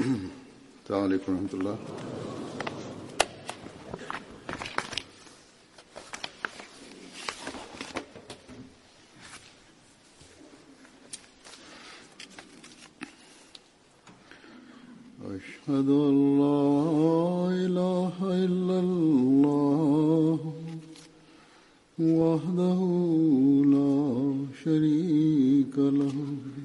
السلام عليكم ورحمة الله أشهد أن لا إله إلا الله وحده لا شريك له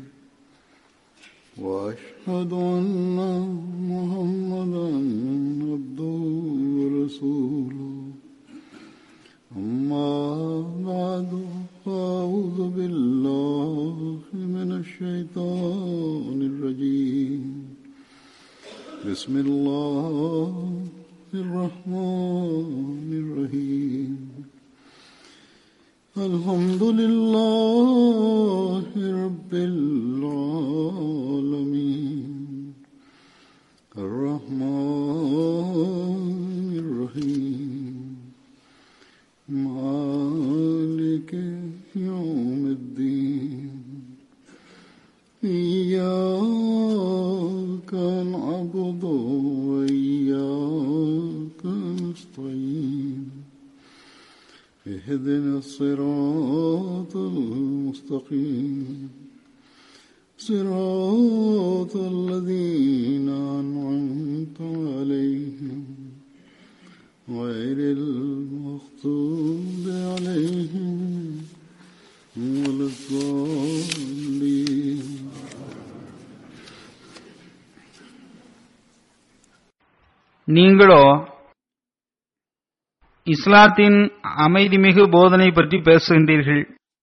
وأشهد أن محمدا عبده ورسوله أما بعد فأعوذ بالله من الشيطان الرجيم بسم الله الرحمن الرحيم الحمد لله رب العالمين الرحمن الرحيم مالك يوم الدين إياك نعبد وإياك نستعين اهدنا الصراط المستقيم صراط الذين أنعمت عليهم غير المغضوب عليهم ولا الضالين நீங்களோ இஸ்லாத்தின் அமைதிமிகு போதனை பற்றி பேசுகின்றீர்கள்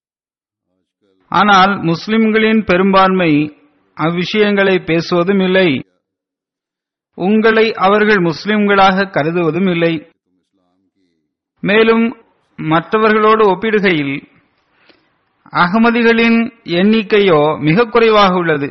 ஆனால் முஸ்லிம்களின் பெரும்பான்மை அவ்விஷயங்களை பேசுவதும் இல்லை உங்களை அவர்கள் முஸ்லிம்களாக கருதுவதும் இல்லை மேலும் மற்றவர்களோடு ஒப்பிடுகையில் அகமதிகளின் எண்ணிக்கையோ மிக குறைவாக உள்ளது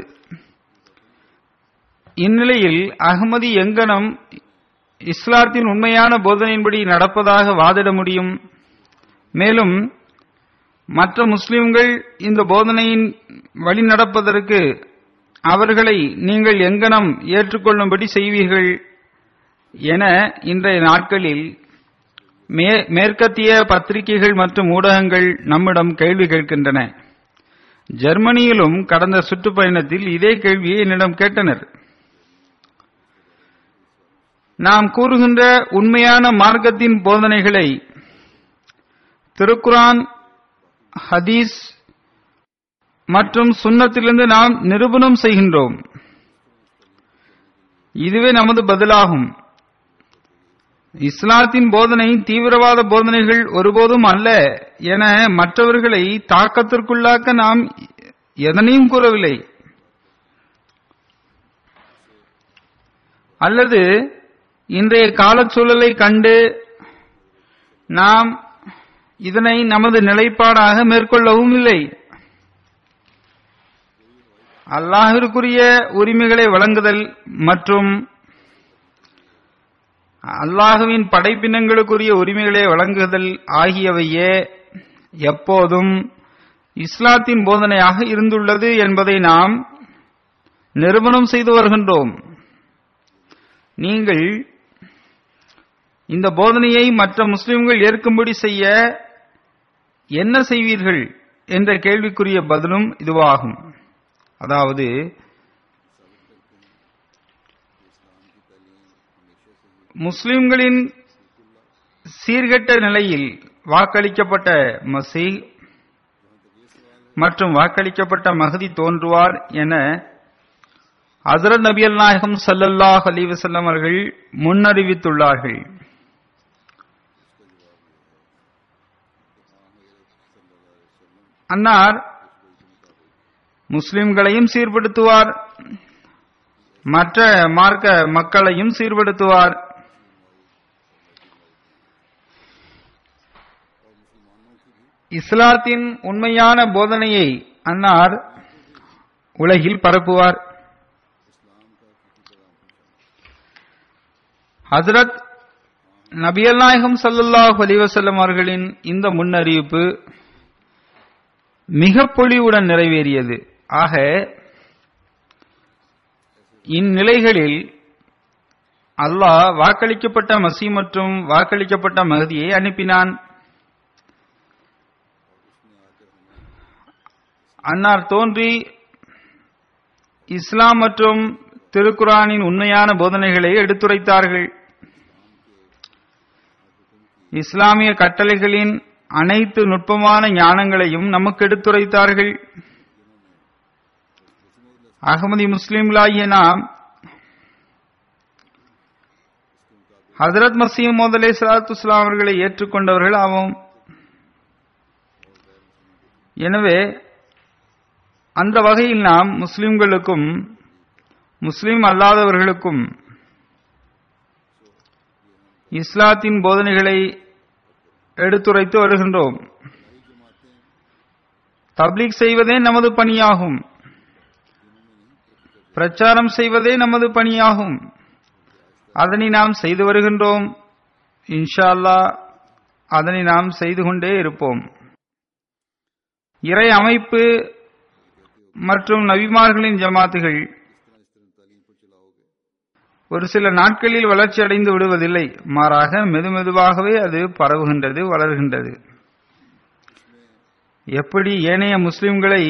இந்நிலையில் அகமதி எங்கனம் இஸ்லாத்தின் உண்மையான போதனையின்படி நடப்பதாக வாதிட முடியும் மேலும் மற்ற முஸ்லிம்கள் இந்த போதனையின் வழி நடப்பதற்கு அவர்களை நீங்கள் எங்கனம் ஏற்றுக்கொள்ளும்படி செய்வீர்கள் என இன்றைய நாட்களில் மே- மேற்கத்திய பத்திரிகைகள் மற்றும் ஊடகங்கள் நம்மிடம் கேள்வி கேட்கின்றன ஜெர்மனியிலும் கடந்த சுற்றுப்பயணத்தில் இதே கேள்வியை என்னிடம் கேட்டனர் நாம் கூறுகின்ற உண்மையான மார்க்கத்தின் போதனைகளை திருக்குரான் ஹதீஸ் மற்றும் சுன்னத்திலிருந்து நாம் நிரூபணம் செய்கின்றோம் இதுவே நமது பதிலாகும் இஸ்லாத்தின் போதனை தீவிரவாத போதனைகள் ஒருபோதும் அல்ல என மற்றவர்களை தாக்கத்திற்குள்ளாக்க நாம் எதனையும் கூறவில்லை அல்லது இன்றைய காலச்சூழலை கண்டு நாம் இதனை நமது நிலைப்பாடாக மேற்கொள்ளவும் இல்லை அல்லாஹிற்குரிய உரிமைகளை வழங்குதல் மற்றும் அல்லாஹுவின் படைப்பினங்களுக்குரிய உரிமைகளை வழங்குதல் ஆகியவையே எப்போதும் இஸ்லாத்தின் போதனையாக இருந்துள்ளது என்பதை நாம் நிரூபணம் செய்து வருகின்றோம் நீங்கள் இந்த போதனையை மற்ற முஸ்லிம்கள் ஏற்கும்படி செய்ய என்ன செய்வீர்கள் என்ற கேள்விக்குரிய பதிலும் இதுவாகும் அதாவது முஸ்லிம்களின் சீர்கெட்ட நிலையில் வாக்களிக்கப்பட்ட மசீ மற்றும் வாக்களிக்கப்பட்ட மகதி தோன்றுவார் என ஹசரத் நபியல் நாயகம் ஸல்லல்லாஹு அலைஹி வஸல்லம் அவர்கள் முன்னறிவித்துள்ளார்கள் அன்னார் முஸ்லிம்களையும் சீர்படுத்துவார் மற்ற மார்க்க மக்களையும் சீர்படுத்துவார் இஸ்லாத்தின் உண்மையான போதனையை அன்னார் உலகில் பரப்புவார் ஹசரத் நபியல் நாயகம் ஸல்லல்லாஹு அலைஹி வஸல்லம் அவர்களின் இந்த முன்னறிவிப்பு மிக பொலிவுடன் நிறைவேறியது ஆக இந்நிலைகளில் அல்லாஹ் வாக்களிக்கப்பட்ட மசி மற்றும் வாக்களிக்கப்பட்ட மகதியை அனுப்பினான் அன்னார் தோன்றி இஸ்லாம் மற்றும் திருக்குரானின் உண்மையான போதனைகளை எடுத்துரைத்தார்கள் இஸ்லாமிய கட்டளைகளின் அனைத்து நுட்பமான ஞானங்களையும் நமக்கு எடுத்துரைத்தார்கள் அகமதி முஸ்லிம்களாகிய நாம் ஹசரத் மசீம் மோதலே சலாத்து இஸ்லாம் அவர்களை ஏற்றுக்கொண்டவர்கள் ஆவோம் எனவே அந்த வகையில் நாம் முஸ்லிம்களுக்கும் முஸ்லிம் அல்லாதவர்களுக்கும் இஸ்லாத்தின் போதனைகளை எடுத்துரைத்து வருகின்றோம் தப்லீக் செய்வதே நமது பணியாகும் பிரச்சாரம் செய்வதே நமது பணியாகும் அதனை நாம் செய்து வருகின்றோம் இன்ஷா அல்லாஹ் அதனை நாம் செய்து கொண்டே இருப்போம் இறை அமைப்பு மற்றும் நபிமார்களின் ஜமாத்துகள் ஒரு சில நாட்களில் வளர்ச்சி அடைந்து விடுவதில்லை மாறாக மெதுமெதுவாகவே அது பரவுகின்றது வளர்கின்றது எப்படி ஏனைய முஸ்லிம்களை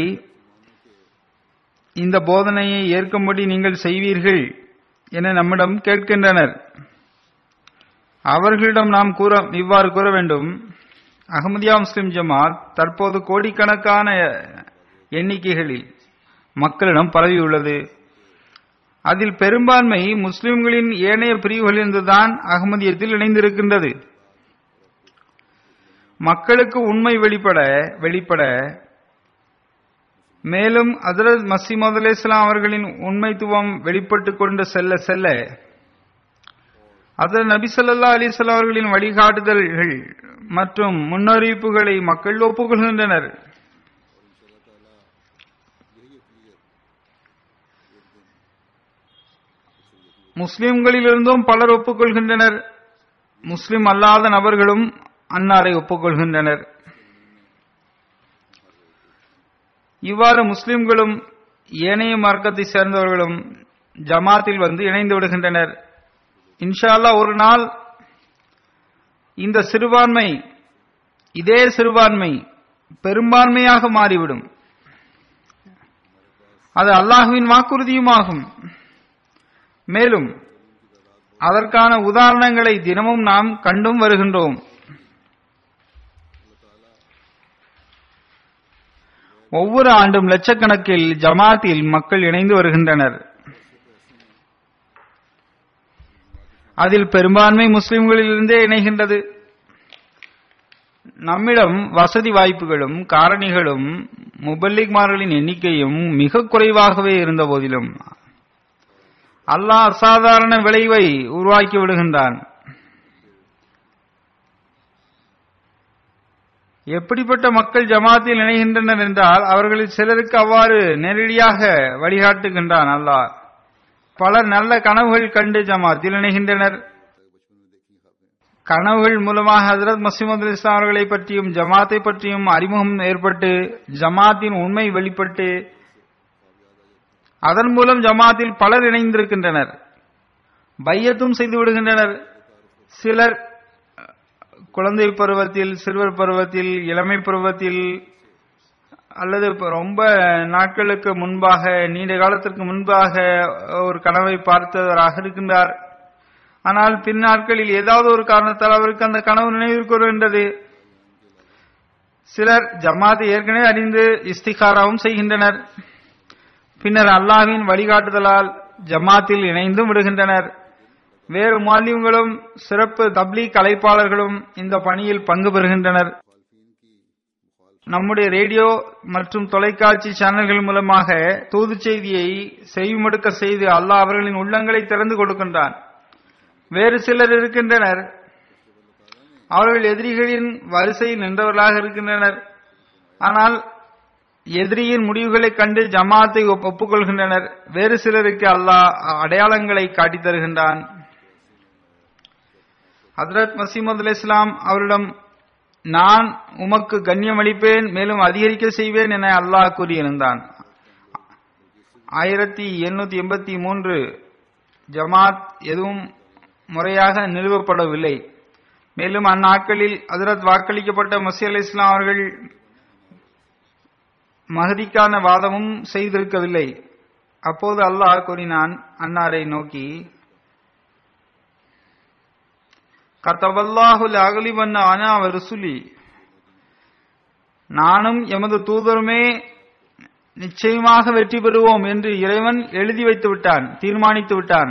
இந்த போதனையை ஏற்கும்படி நீங்கள் செய்வீர்கள் என நம்மிடம் கேட்கின்றனர் அவர்களிடம் நாம் கூற இவ்வாறு கூற வேண்டும் அகமதியா முஸ்லிம் ஜமாத் தற்போது கோடிக்கணக்கான எண்ணிக்கைகளில் மக்களிடம் பரவியுள்ளது அதில் பெரும்பான்மை முஸ்லிம்களின் ஏனைய பிரிவுகளிலிருந்துதான் அகமதியத்தில் இணைந்திருக்கின்றது மக்களுக்கு உண்மை வெளிப்பட வெளிப்பட மேலும் ஹசரத் மசீமது அலி இஸ்லாம் அவர்களின் உண்மைத்துவம் வெளிப்பட்டு கொண்டு செல்ல செல்ல ஹசரத் நபி சொல்லா அலிஸ்லாம் அவர்களின் வழிகாட்டுதல்கள் மற்றும் முன்னறிவிப்புகளை மக்கள் ஒப்புக்கொள்கின்றனர் முஸ்லிம்களிலிருந்தும் பலர் ஒப்புக்கொள்கின்றனர் முஸ்லிம் அல்லாத நபர்களும் அன்னாரை ஒப்புக்கொள்கின்றனர் இவ்வாறு முஸ்லிம்களும் ஏனைய மார்க்கத்தை சேர்ந்தவர்களும் ஜமாத்தில் வந்து இணைந்து விடுகின்றனர் இன்ஷா அல்லாஹ் ஒரு நாள் இந்த சிறுபான்மை இதே சிறுபான்மை பெரும்பான்மையாக மாறிவிடும் அது அல்லாஹுவின் வாக்குறுதியுமாகும் மேலும் அதற்கான உதாரணங்களை தினமும் நாம் கண்டும் வருகின்றோம் ஒவ்வொரு ஆண்டும் லட்சக்கணக்கில் ஜமாத்தில் மக்கள் இணைந்து வருகின்றனர் அதில் பெரும்பான்மை முஸ்லிம்களிலிருந்தே இணைகின்றது நம்மிடம் வசதி வாய்ப்புகளும் காரணிகளும் முபல்லிக்மார்களின் எண்ணிக்கையும் மிக குறைவாகவே இருந்த போதிலும் அல்லாஹ் அசாதாரண விளைவை உருவாக்கி விடுகின்றான் எப்படிப்பட்ட மக்கள் ஜமாத்தில் இணைகின்றனர் என்றால் அவர்களில் சிலருக்கு அவ்வாறு நேரடியாக வழிகாட்டுகின்றான் அல்லாஹ் பலர் நல்ல கனவுகள் கண்டு ஜமாத்தில் இணைகின்றனர் கனவுகள் மூலமாக ஹசரத் மசீமது இஸ்லாம் அவர்களை பற்றியும் ஜமாத்தை பற்றியும் அறிமுகம் ஏற்பட்டு ஜமாத்தின் உண்மை வெளிப்பட்டு அதன் மூலம் ஜமாத்தில் பலர் இணைந்திருக்கின்றனர் பையத்தும் செய்து விடுகின்றனர் சிலர் குழந்தை பருவத்தில் சிறுவர் பருவத்தில் இளமை பருவத்தில் அல்லது ரொம்ப நாட்களுக்கு முன்பாக நீண்ட காலத்திற்கு முன்பாக ஒரு கனவை பார்த்தவராக இருக்கின்றார் ஆனால் பின் நாட்களில் ஏதாவது ஒரு காரணத்தால் அவருக்கு அந்த கனவு நினைவிற்கு வருகின்றது சிலர் ஜமாத்தை ஏற்கனவே அறிந்து இஸ்திகாராவும் செய்கின்றனர் பின்னர் அல்லாஹ்வின் வழிகாட்டுதலால் ஜமாத்தில் இணைந்தும் விடுகின்றனர் வேறு மாலியங்களும் சிறப்பு தப்லீக் அழைப்பாளர்களும் இந்த பணியில் பங்கு பெறுகின்றனர் நம்முடைய ரேடியோ மற்றும் தொலைக்காட்சி சேனல்கள் மூலமாக தூது செய்தியை செய்யுமடுக்க செய்து அல்லாஹ் அவர்களின் உள்ளங்களை திறந்து கொடுக்கின்றான் வேறு சிலர் இருக்கின்றனர் அவர்கள் எதிரிகளின் வரிசையில் நின்றவர்களாக இருக்கின்றனர் ஆனால் எதிரியின் முடிவுகளை கண்டு ஜமாத்தை ஒப்புக்கொள்கின்றனர் வேறு சிலருக்கு அல்லாஹ் அடையாளங்களை காட்டித் தருகின்றான் ஹதரத் மசீமது அலி இஸ்லாம் அவரிடம் நான் உமக்கு கண்ணியம் அளிப்பேன் மேலும் அதிகரிக்க செய்வேன் என அல்லாஹ் கூறியிருந்தான் ஆயிரத்தி எண்ணூத்தி எண்பத்தி மூன்று ஜமாத் எதுவும் முறையாக நிறுவப்படவில்லை மேலும் அந்நாட்களில் ஹஜரத் வாக்களிக்கப்பட்ட மசி அலி இஸ்லாம் அவர்கள் மகதிக்கான வாதமும் செய்திருக்கவில்லை அப்போது அல்லாஹ் கூறினான் அன்னாரை நோக்கி கத்தவல்லாஹுல் அகலிவண்ண அனா ருசுலி நானும் எமது தூதருமே நிச்சயமாக வெற்றி பெறுவோம் என்று இறைவன் எழுதி வைத்து விட்டான் தீர்மானித்து விட்டான்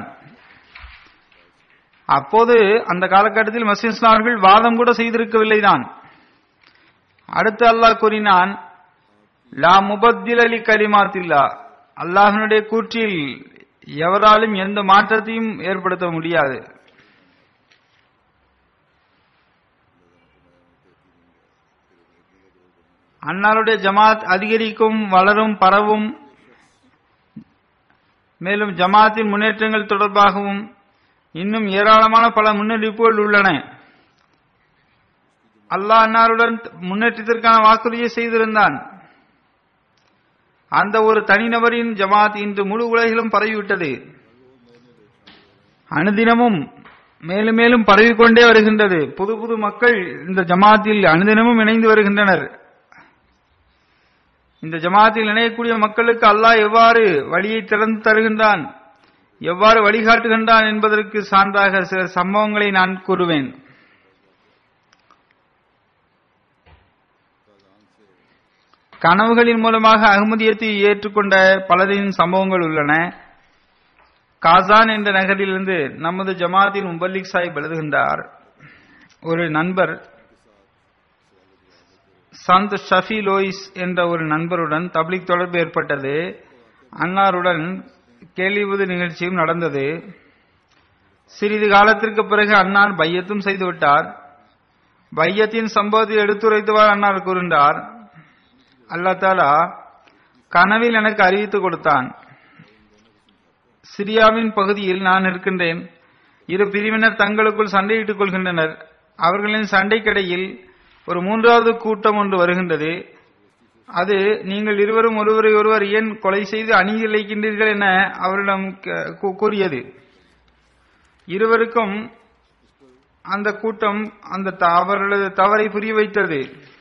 அப்போது அந்த காலகட்டத்தில் மசீஸ் அவர்கள் வாதம் கூட செய்திருக்கவில்லைதான் அடுத்து அல்லாஹ் கூறினான் லா முபத்தில் அலி கலிமாத்தில்லா அல்லாஹனுடைய கூற்றில் எவராலும் எந்த மாற்றத்தையும் ஏற்படுத்த முடியாது அன்னாருடைய ஜமாத் அதிகரிக்கும் வளரும் பரவும் மேலும் ஜமாத்தின் முன்னேற்றங்கள் தொடர்பாகவும் இன்னும் ஏராளமான பல முன்னெடுப்புகள் உள்ளன அல்லாஹ் அன்னாருடன் முன்னேற்றத்திற்கான வாக்குறுதியை செய்திருந்தான் அந்த ஒரு தனிநபரின் ஜமாத் இன்று முழு உலகிலும் பரவிவிட்டது அனுதினமும் மேலும் மேலும் பரவிக்கொண்டே வருகின்றது புது புது மக்கள் இந்த ஜமாத்தில் அனுதினமும் இணைந்து வருகின்றனர் இந்த ஜமாத்தில் இணையக்கூடிய மக்களுக்கு அல்லாஹ் எவ்வாறு வழியை திறந்து தருகின்றான் எவ்வாறு வழிகாட்டுகின்றான் என்பதற்கு சான்றாக சில சம்பவங்களை நான் கூறுவேன் கனவுகளின் மூலமாக அகமதியத்தை ஏற்றுக்கொண்ட பலரின் சம்பவங்கள் உள்ளன காசான் என்ற நகரிலிருந்து நமது ஜமாத்தின் முபல்லிக் சாஹிப் எழுதுகின்றார் ஒரு நண்பர் சந்த் ஷஃபி லோயிஸ் என்ற ஒரு நண்பருடன் தப்லிக் தொடர்பு ஏற்பட்டது அன்னாருடன் கேள்விபுது நிகழ்ச்சியும் நடந்தது சிறிது காலத்திற்கு பிறகு அன்னார் பையத்தும் செய்துவிட்டார் பையத்தின் சம்பவத்தை எடுத்துரைத்துவார் அன்னார் கூறுகின்றார் அல்லா தாலா கனவில் எனக்கு அறிவித்து கொடுத்தான் சிரியாவின் பகுதியில் நான் இருக்கின்றேன் இரு பிரிவினர் தங்களுக்குள் சண்டையிட்டுக் கொள்கின்றனர் அவர்களின் சண்டைக்கிடையில் ஒரு மூன்றாவது கூட்டம் ஒன்று வருகின்றது அது நீங்கள் இருவரும் ஒருவரை ஒருவர் ஏன் கொலை செய்து அநீதி இழைக்கின்றீர்கள் என அவரிடம் கூறியது இருவருக்கும் அந்த கூட்டம் அந்த அவர்களது தவறை புரிய வைத்தது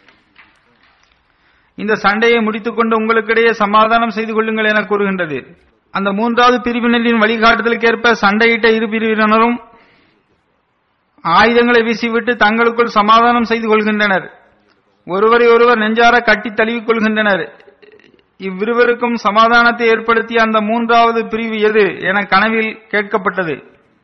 இந்த சண்டையை முடித்துக்கொண்டு உங்களுக்கிடையே சமாதானம் செய்து கொள்ளுங்கள் என கூறுகின்றது அந்த மூன்றாவது பிரிவினரின் வழிகாட்டுதலுக்கேற்ப சண்டையிட்ட இரு பிரிவினரும் ஆயுதங்களை வீசிவிட்டு தங்களுக்குள் சமாதானம் செய்து கொள்கின்றனர் ஒருவரை ஒருவர் நெஞ்சார கட்டி தழுவிக் கொள்கின்றனர் இவ்விருவருக்கும் சமாதானத்தை ஏற்படுத்திய அந்த மூன்றாவது பிரிவு எது என கனவில் கேட்கப்பட்டது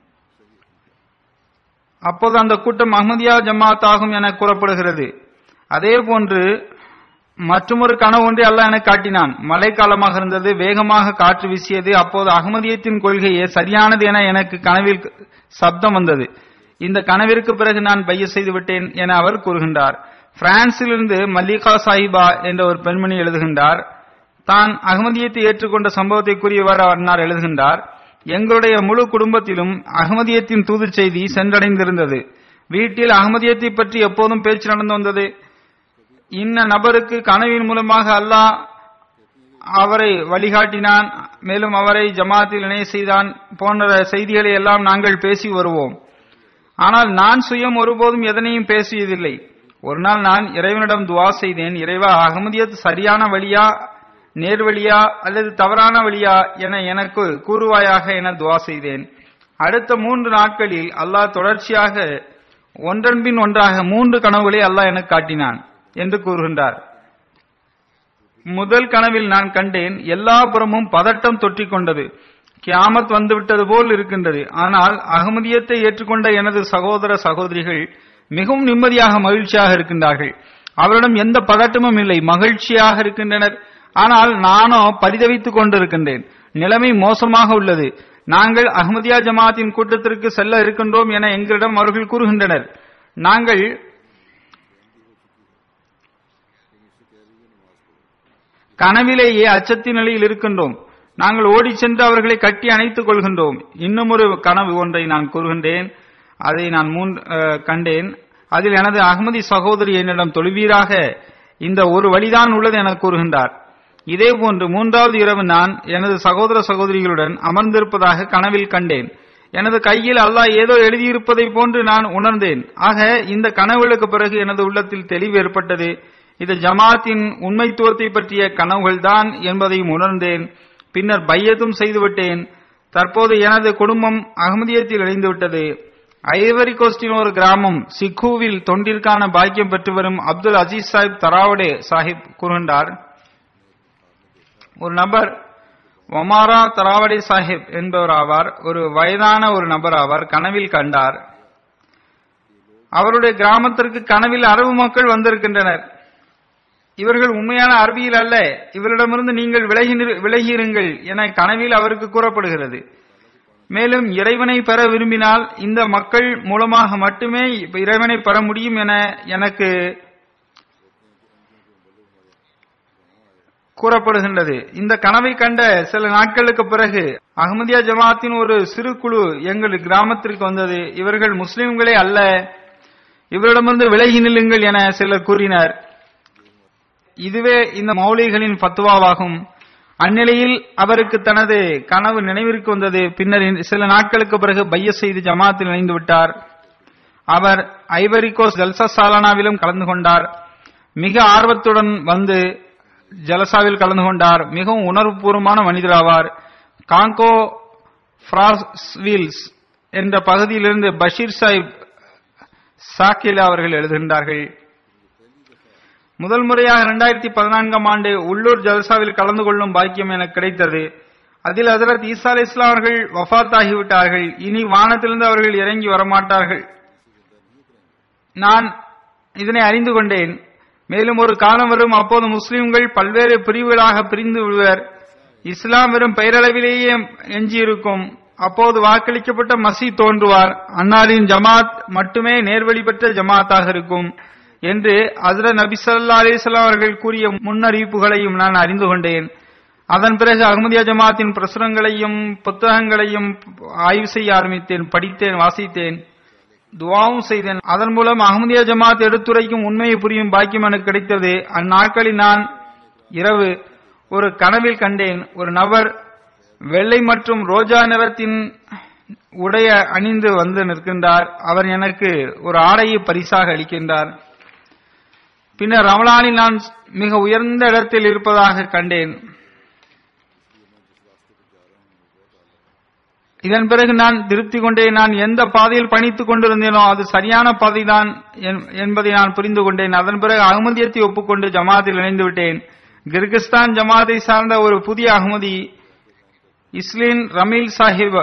அப்போது அந்த கூட்டம் அஹ்மதியா ஜமாத் ஆகும் என கூறப்படுகிறது அதே போன்று மற்றொரு கனவு ஒன்றை அல்லாஹ் எனக்கு காட்டினான் மழைக்காலமாக இருந்தது வேகமாக காற்று வீசியது அப்போது அகமதியத்தின் கொள்கையே சரியானது என எனக்கு கனவில் சப்தம் வந்தது இந்த கனவிற்கு பிறகு நான் பைய செய்து விட்டேன் என அவர் கூறுகின்றார் பிரான்சிலிருந்து மல்லிகா சாஹிபா என்ற ஒரு பெண்மணி எழுதுகின்றார் தான் அகமதியத்தை ஏற்றுக்கொண்ட சம்பவத்தை கூறியவர் அன்னார் எழுதுகின்றார் எங்களுடைய முழு குடும்பத்திலும் அகமதியத்தின் தூது செய்தி சென்றடைந்திருந்தது வீட்டில் அகமதியத்தை பற்றி எப்போதும் பேச்சு நடந்து வந்தது இன்ன நபருக்கு கனவின் மூலமாக அல்லாஹ் அவரை வழிகாட்டினான் மேலும் அவரை ஜமாத்தில் இணைய செய்தான் போன்ற செய்திகளை எல்லாம் நாங்கள் பேசி வருவோம் ஆனால் நான் சுயம் ஒருபோதும் எதனையும் பேசியதில்லை ஒரு நாள் நான் இறைவனிடம் துவா செய்தேன் இறைவா அகமதியத் சரியான வழியா நேர்வழியா அல்லது தவறான வழியா என எனக்கு கூறுவாயாக என துவா செய்தேன் அடுத்த மூன்று நாட்களில் அல்லாஹ் தொடர்ச்சியாக ஒன்றன்பின் ஒன்றாக மூன்று கனவுகளை அல்லாஹ் எனக்கு காட்டினான் என்று கூறுகின்றார் முதல் கனவில் நான் கண்டேன் எல்லா புறமும் பதட்டம் தொற்றிக் கொண்டது கியாமத் வந்துவிட்டது போல் இருக்கின்றது ஆனால் அகமதியத்தை ஏற்றுக்கொண்ட எனது சகோதர சகோதரிகள் மிகவும் நிம்மதியாக மகிழ்ச்சியாக இருக்கின்றார்கள் அவரிடம் எந்த பதட்டமும் இல்லை மகிழ்ச்சியாக இருக்கின்றனர் ஆனால் நானோ பரிதவித்துக் கொண்டிருக்கின்றேன் நிலைமை மோசமாக உள்ளது நாங்கள் அஹ்மதியா ஜமாத்தின் கூட்டத்திற்கு செல்ல இருக்கின்றோம் என எங்களிடம் அவர்கள் கூறுகின்றனர் நாங்கள் கனவிலேயே அச்சத்தின் நிலையில் இருக்கின்றோம் நாங்கள் ஓடி சென்று அவர்களை கட்டி அணைத்துக் கொள்கின்றோம் இன்னும் ஒரு கனவு ஒன்றை நான் கூறுகின்றேன் அதை நான் மூன் கண்டேன் அதில் எனது அகமதி சகோதரி என்னிடம் தொழுவீராக இந்த ஒரு வழிதான் உள்ளது என கூறுகின்றார் இதேபோன்று மூன்றாவது இரவு நான் எனது சகோதர சகோதரிகளுடன் அமர்ந்திருப்பதாக கனவில் கண்டேன் எனது கையில் அல்லாஹ் ஏதோ எழுதியிருப்பதை போன்று நான் உணர்ந்தேன் ஆக இந்த கனவுகளுக்கு பிறகு எனது உள்ளத்தில் தெளிவு ஏற்பட்டது இது ஜமாத்தின் உண்மைத்துவத்தை பற்றிய கனவுகள்தான் என்பதையும் உணர்ந்தேன் பின்னர் பையத்தும் செய்துவிட்டேன் தற்போது எனது குடும்பம் அகமதியத்தில் இணைந்துவிட்டது ஐவரி கோஸ்டின் ஒரு கிராமம் சிக்குவில் தொண்டிற்கான பாக்கியம் பெற்று வரும் அப்துல் அசீஸ் சாஹிப் தராவடே சாஹிப் கூறுகின்றார் ஒரு நபர் ஒமாரா தராவடே சாஹிப் என்பவர் ஆவார் ஒரு வயதான ஒரு நபர் ஆவார் கனவில் கண்டார் அவருடைய கிராமத்திற்கு கனவில் அரபு மக்கள் வந்திருக்கின்றனர் இவர்கள் உண்மையான அரபியில் அல்ல இவரிடமிருந்து நீங்கள் விலகி நிறு- விலகியிருங்கள் என கனவில் அவருக்கு கூறப்படுகிறது மேலும் இறைவனை பெற விரும்பினால் இந்த மக்கள் மூலமாக மட்டுமே இறைவனை பெற முடியும் என எனக்கு கூறப்படுகின்றது இந்த கனவை கண்ட சில நாட்களுக்கு பிறகு அகமதியா ஜமாத்தின் ஒரு சிறு குழு எங்கள் கிராமத்திற்கு வந்தது இவர்கள் முஸ்லிம்களே அல்ல இவரிடமிருந்து விலகி நில்லுங்கள் என சிலர் கூறினர் இதுவே இந்த மௌலிகளின் பத்துவாவாகும் அந்நிலையில் அவருக்கு தனது கனவு நினைவிற்கு வந்தது பின்னர் இந்த சில நாட்களுக்கு பிறகு பைய செய்து ஜமாத்தில் இணைந்து விட்டார் அவர் ஐவரிகோஸ் ஜல்சா சாலானாவிலும் கலந்து கொண்டார் மிக ஆர்வத்துடன் வந்து ஜலசாவில் கலந்து கொண்டார் மிகவும் உணர்வுபூர்வமான மனிதராவார் காங்கோ ஃபிராஸ்வீல்ஸ் என்ற பகுதியிலிருந்து பஷீர் சாஹிப் சாக்கிலா அவர்கள் எழுதுகின்றார்கள் முதல் முறையாக இரண்டாயிரத்தி பதினான்காம் ஆண்டு உள்ளூர் ஜல்சாவில் கலந்து கொள்ளும் பாக்கியம் எனக்கு கிடைத்தது அதில் ஹசரத் ஈசா அலி இஸ்லாம் அவர்கள் வஃத் ஆகிவிட்டார்கள் இனி வானத்திலிருந்து அவர்கள் இறங்கி வரமாட்டார்கள் நான் இதனை அறிந்து கொண்டேன் மேலும் ஒரு காலம் வரும் அப்போது முஸ்லிம்கள் பல்வேறு பிரிவுகளாக பிரிந்து விடுவர் இஸ்லாம் வெறும் பெயரளவிலேயே எஞ்சியிருக்கும் அப்போது வாக்களிக்கப்பட்ட மசி தோன்றுவார் அன்னாரின் ஜமாத் மட்டுமே நேர்வழி பெற்ற ஜமாத்தாக இருக்கும் என்று ஹசரத் நபி ஸல்லல்லாஹு அலைஹி வஸல்லம் அவர்கள் கூறிய முன்னறிவிப்புகளையும் நான் அறிந்து கொண்டேன் அதன் பிறகு அகமதியா ஜமாத்தின் பிரசுரங்களையும் புத்தகங்களையும் ஆய்வு செய்ய ஆரம்பித்தேன் படித்தேன் வாசித்தேன் துவாவும் செய்தேன் அதன் மூலம் அகமதியா ஜமாத் எடுத்துரைக்கும் உண்மையை புரியும் பாக்கியம் எனக்கு கிடைத்தது அந்நாட்களில் நான் இரவு ஒரு கனவில் கண்டேன் ஒரு நபர் வெள்ளை மற்றும் ரோஜா நிறத்தின் உடைய அணிந்து வந்து நிற்கின்றார் அவர் எனக்கு ஒரு ஆடையை பரிசாக அளிக்கின்றார் பின்னர் ரமலானில் நான் மிக உயர்ந்த இடத்தில் இருப்பதாக கண்டேன் இதன் பிறகு நான் திருப்தி கொண்டே நான் எந்த பாதையில் பணித்துக் கொண்டிருந்தேனோ அது சரியான பாதைதான் என்- என்பதை நான் புரிந்து கொண்டேன் அதன் பிறகு அகமதியத்தை ஒப்புக்கொண்டு ஜமாத்தில் இணைந்து விட்டேன் கிர்கிஸ்தான் ஜமாத்தை சார்ந்த ஒரு புதிய அகமதி இஸ்லின் ரமீல் சாஹிப்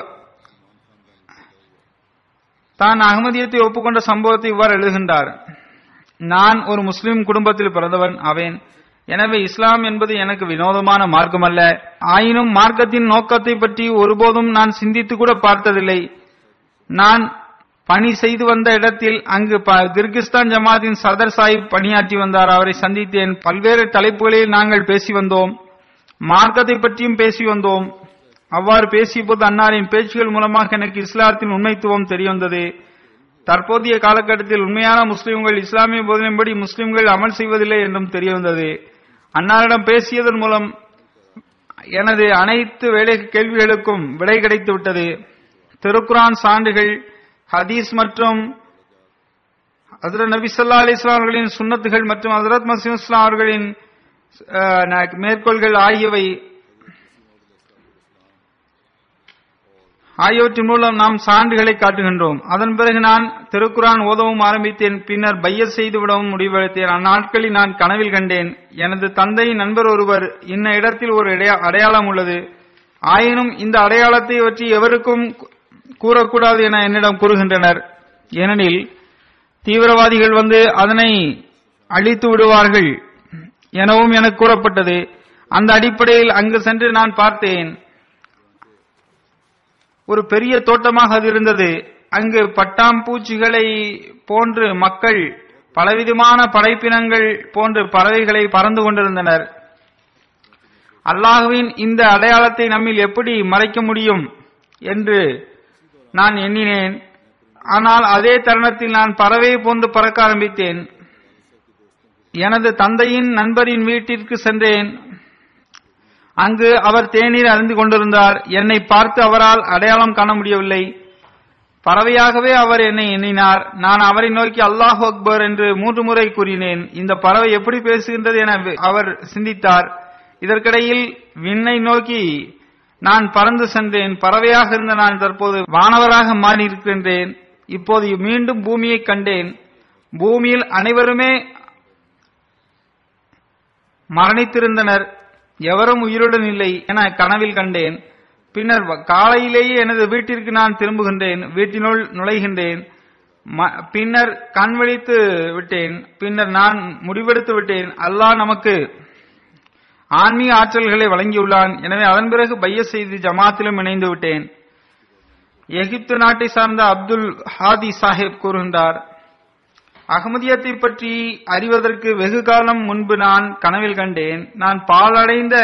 தான் அகமதியத்தை ஒப்புக்கொண்ட சம்பவத்தை இவ்வாறு எழுதுகின்றார் நான் ஒரு முஸ்லிம் குடும்பத்தில் பிறந்தவன் ஆவேன் எனவே இஸ்லாம் என்பது எனக்கு வினோதமான மார்க்கம் அல்ல ஆயினும் மார்க்கத்தின் நோக்கத்தை பற்றி ஒருபோதும் நான் சிந்தித்து கூட பார்த்ததில்லை நான் பணி செய்து வந்த இடத்தில் அங்கு ப- கிர்கிஸ்தான் ஜமாத்தின் சதர் சாஹிப் பணியாற்றி வந்தார் அவரை சந்தித்தேன் பல்வேறு தலைப்புகளில் நாங்கள் பேசி வந்தோம் மார்க்கத்தை பற்றியும் பேசி வந்தோம் அவ்வாறு பேசிய போது அன்னாரின் பேச்சுகள் மூலமாக எனக்கு இஸ்லாத்தின் உண்மைத்துவம் தெரியவந்தது தற்போதைய காலகட்டத்தில் உண்மையான முஸ்லிம்கள் இஸ்லாமிய போதனைப்படி முஸ்லிம்கள் அமல் செய்வதில்லை என்றும் தெரியவந்தது அன்னாரிடம் பேசியதன் மூலம் எனது அனைத்து வேலை கேள்விகளுக்கும் விடை கிடைத்து விட்டது திருக்குரான் சான்றுகள் ஹதீஸ் மற்றும் ஹசரத் நபி ஸல்லல்லாஹு அலைஹி வஸல்லம் அவர்களின் சுன்னத்துகள் மற்றும் ஹசரத் மசீம் இஸ்லாம் அவர்களின் அஹ், ந- மேற்கோள்கள் ஆகியவை ஆகியவற்றின் மூலம் நாம் சான்றுகளை காட்டுகின்றோம் அதன் பிறகு நான் திருக்குரான் ஓதவும் ஆரம்பித்தேன் பின்னர் பையர் செய்து விடவும் முடிவெடுத்தேன் அந்நாட்களில் நான் கனவில் கண்டேன் எனது தந்தையின் நண்பர் ஒருவர் இன்ன இடத்தில் ஒரு இடைய- அடையாளம் உள்ளது ஆயினும் இந்த அடையாளத்தை பற்றி எவருக்கும் கூ- கூறக்கூடாது என என்னிடம் கூறுகின்றனர் ஏனெனில் தீவிரவாதிகள் வந்து அதனை அழித்து விடுவார்கள் எனவும் எனக்கு கூறப்பட்டது அந்த அடிப்படையில் அங்கு சென்று நான் பார்த்தேன் ஒரு பெரிய தோட்டமாக அது இருந்தது அங்கு பட்டாம்பூச்சிகளை போன்று மக்கள் பலவிதமான படைப்பினங்கள் போன்று பறவைகளை பறந்து கொண்டிருந்தனர் அல்லாஹுவின் இந்த அடையாளத்தை நம்மில் எப்படி மறைக்க முடியும் என்று நான் எண்ணினேன் ஆனால் அதே தருணத்தில் நான் பறவை போன்று பறக்க ஆரம்பித்தேன் எனது தந்தையின் நண்பரின் வீட்டிற்கு சென்றேன் அங்கு அவர் தேநீர் அருந்து கொண்டிருந்தார் என்னை பார்த்து அவரால் அடையாளம் காண முடியவில்லை பறவையாகவே அவர் என்னை எண்ணினார் நான் அவரை நோக்கி அல்லாஹ் அக்பர் என்று மூன்று முறை கூறினேன் இந்த பறவை எப்படி பேசுகின்றது என அவர் சிந்தித்தார் இதற்கிடையில் விண்ணை நோக்கி நான் பறந்து சென்றேன் பறவையாக இருந்த நான் தற்போது வானவராக மாறியிருக்கின்றேன் இப்போது மீண்டும் பூமியை கண்டேன் பூமியில் அனைவருமே மரணித்திருந்தனர் எவரும் உயிருடன் இல்லை என கனவில் கண்டேன் பின்னர் வ- காலையிலேயே எனது வீட்டிற்கு நான் திரும்புகின்றேன் வீட்டினுள் நுழைகின்றேன் ம- பின்னர் கண் விழித்து விட்டேன் பின்னர் நான் முடிவெடுத்து விட்டேன் அல்லாஹ் நமக்கு ஆன்மீக ஆற்றல்களை வழங்கியுள்ளான் எனவே அதன் பிறகு பைய செய்து ஜமாத்திலும் இணைந்து விட்டேன் எகிப்து நாட்டை சார்ந்த அப்துல் ஹாதி சாஹிப் கூறுகின்றார் அகமதியத்தை பற்றி அறிவதற்கு வெகு காலம் முன்பு நான் கனவில் கண்டேன் நான் பாலடைந்த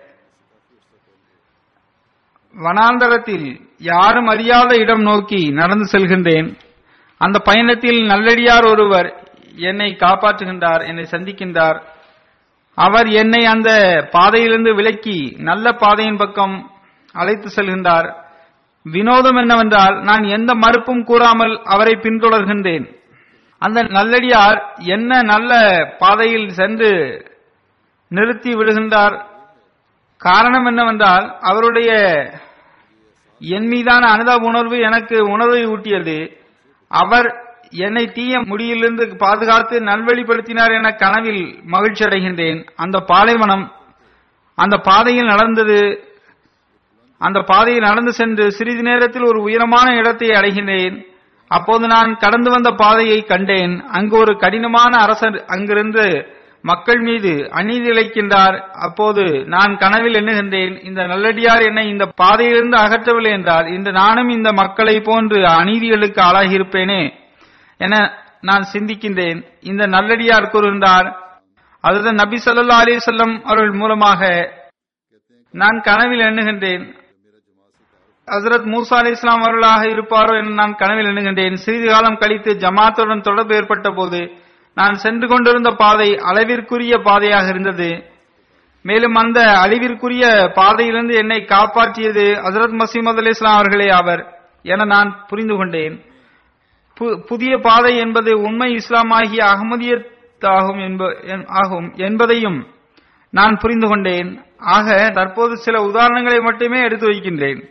வனாந்தரத்தில் யாரும் அறியாத இடம் நோக்கி நடந்து செல்கின்றேன் அந்த பயணத்தில் நல்லடியார் ஒருவர் என்னை காப்பாற்றுகின்றார் என்னை சந்திக்கின்றார் அவர் என்னை அந்த பாதையிலிருந்து விலக்கி நல்ல பாதையின் பக்கம் அழைத்து செல்கின்றார் வினோதம் என்னவென்றால் நான் எந்த மறுப்பும் கூறாமல் அவரை பின்தொடர்கின்றேன் அந்த நல்லடியார் என்ன நல்ல பாதையில் சென்று நிறுத்தி விடுகின்றார் காரணம் என்னவென்றால் அவருடைய என் மீதான அனுதாப உணர்வு எனக்கு உணர்வை ஊட்டியது அவர் என்னை தீய முடியிலிருந்து பாதுகாத்து நல்வழிப்படுத்தினார் என கனவில் மகிழ்ச்சி அடைகின்றேன் அந்த பாலைவனம் அந்த பாதையில் நடந்தது அந்த பாதையில் நடந்து சென்று சிறிது நேரத்தில் ஒரு உயரமான இடத்தை அடைகின்றேன் அப்போது நான் கடந்து வந்த பாதையை கண்டேன் அங்கு ஒரு கடினமான அரசர் அங்கிருந்து மக்கள் மீது அநீதி இழைக்கின்றார் அப்போது நான் கனவில் எண்ணுகின்றேன் இந்த நல்லடியார் என்னை இந்த பாதையிலிருந்து அகற்றவில்லை என்றால் இன்று நானும் இந்த மக்களை போன்று அநீதிகளுக்கு ஆளாகியிருப்பேனே என நான் சிந்திக்கின்றேன் இந்த நல்லடியார் கூறுகின்றார் அதுதான் நபி ஸல்லல்லாஹு அலைஹி வஸல்லம் அவர்கள் மூலமாக நான் கனவில் எண்ணுகின்றேன் ஹசரத் மூசா அலி இஸ்லாம் அவர்களாக இருப்பாரோ என நான் கனவில் எண்ணுகின்றேன் சிறிது காலம் கழித்து ஜமாத்துடன் தொடர்பு ஏற்பட்ட போது நான் சென்று கொண்டிருந்த பாதை அளவிற்குரிய பாதையாக இருந்தது மேலும் அந்த அழிவிற்குரிய பாதையிலிருந்து என்னை காப்பாற்றியது ஹசரத் மசீமது அலி இஸ்லாம் அவர்களே ஆவர் என நான் புரிந்து கொண்டேன் பு- புதிய பாதை என்பது உண்மை இஸ்லாமாகிய அகமதியத்தாகும் என்ப- என்- ஆகும் என்பதையும் நான் புரிந்து கொண்டேன் ஆக தற்போது சில உதாரணங்களை மட்டுமே எடுத்து வைக்கின்றேன்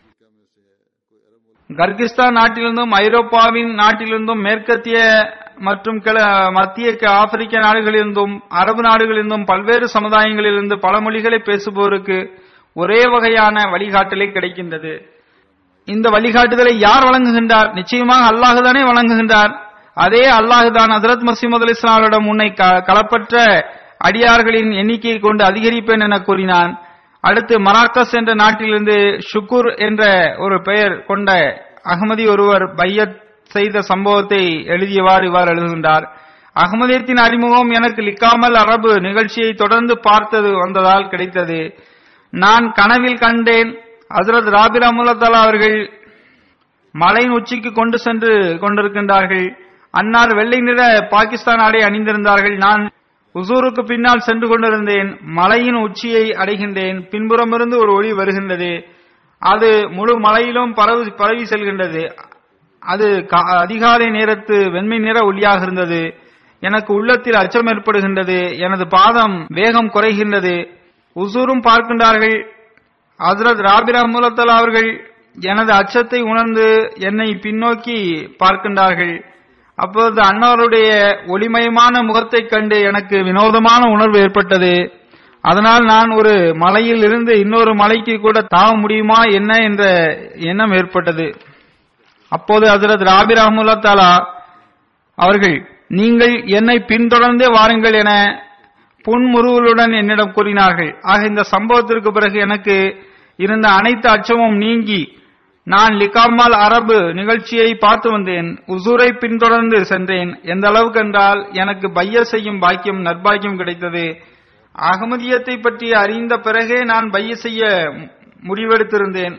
கர்கிஸ்தான் நாட்டிலிருந்தும் ஐரோப்பாவின் நாட்டிலிருந்தும் மேற்கத்திய மற்றும் கிழ மத்திய க- ஆப்பிரிக்க நாடுகளிலிருந்தும் அரபு நாடுகளிலிருந்தும் பல்வேறு சமுதாயங்களிலிருந்து பல மொழிகளை பேசுபவருக்கு ஒரே வகையான வழிகாட்டலே கிடைக்கின்றது இந்த வழிகாட்டுதலை யார் வழங்குகின்றார் நிச்சயமாக அல்லாஹுதானே வழங்குகின்றார் அதே அல்லாஹுதான் ஹசரத் மசீமது அலி இஸ்லாமிடம் உன்னை க- களப்பற்ற அடியார்களின் எண்ணிக்கையை கொண்டு அதிகரிப்பேன் என கூறினான் அடுத்து மராக்கஸ் என்ற நாட்டிலிருந்து ஷுக்குர் என்ற ஒரு பெயர் கொண்ட அகமதி ஒருவர் பையத் செய்த சம்பவத்தை எழுதியவாறு இவ்வாறு எழுதுகின்றார் அகமதியத்தின் அறிமுகம் எனக்கு லிக்காமல் அரபு நிகழ்ச்சியை தொடர்ந்து பார்த்தது வந்ததால் கிடைத்தது நான் கனவில் கண்டேன் ஹசரத் ராபிர் அமுல்லத்தாலா அவர்கள் மலையின் உச்சிக்கு கொண்டு சென்று கொண்டிருக்கின்றார்கள் அன்னார் வெள்ளை நிற பாகிஸ்தான் ஆடை அணிந்திருந்தார்கள் நான் உசூருக்கு பின்னால் சென்று கொண்டிருந்தேன் மலையின் உச்சியை அடைகின்றேன் பின்புறமிருந்து ஒரு ஒளி வருகின்றது அது முழு மலையிலும் பரவி பரவி செல்கின்றது அது கா- அதிகாலை நேரத்து வெண்மை நிற ஒளியாக இருந்தது எனக்கு உள்ளத்தில் அச்சம் ஏற்படுகின்றது எனது பாதம் வேகம் குறைகின்றது உசூரும் பார்க்கின்றார்கள் ஹசரத் ராபிர் அஹமுல்லத்தலா அவர்கள் எனது அச்சத்தை உணர்ந்து என்னை பின்னோக்கி பார்க்கின்றார்கள் அப்போது அன்னவருடைய ஒளிமயமான முகத்தைக் கண்டு எனக்கு வினோதமான உணர்வு ஏற்பட்டது அதனால் நான் ஒரு மலையில் இருந்து இன்னொரு மலைக்கு கூட தாவ முடியுமா என்ன என்ற எண்ணம் ஏற்பட்டது அப்போது ஹசரத் ராபிர் அஹமுல்லா தாலா அவர்கள் நீங்கள் என்னை பின்தொடர்ந்தே வாருங்கள் என புன்முறுவலுடன் என்னிடம் கூறினார்கள் ஆக இந்த சம்பவத்திற்கு பிறகு எனக்கு இருந்த அனைத்து அச்சமும் நீங்கி நான் லிகாமால் அரபு நிகழ்ச்சியை பார்த்து வந்தேன் உசூரை பின்தொடர்ந்து சென்றேன் எந்த அளவுக்கு என்றால் எனக்கு பைய செய்யும் பாக்கியம் நற்பாக்கியம் கிடைத்தது அகமதியத்தை பற்றி அறிந்த பிறகே நான் பைய செய்ய முடிவெடுத்திருந்தேன்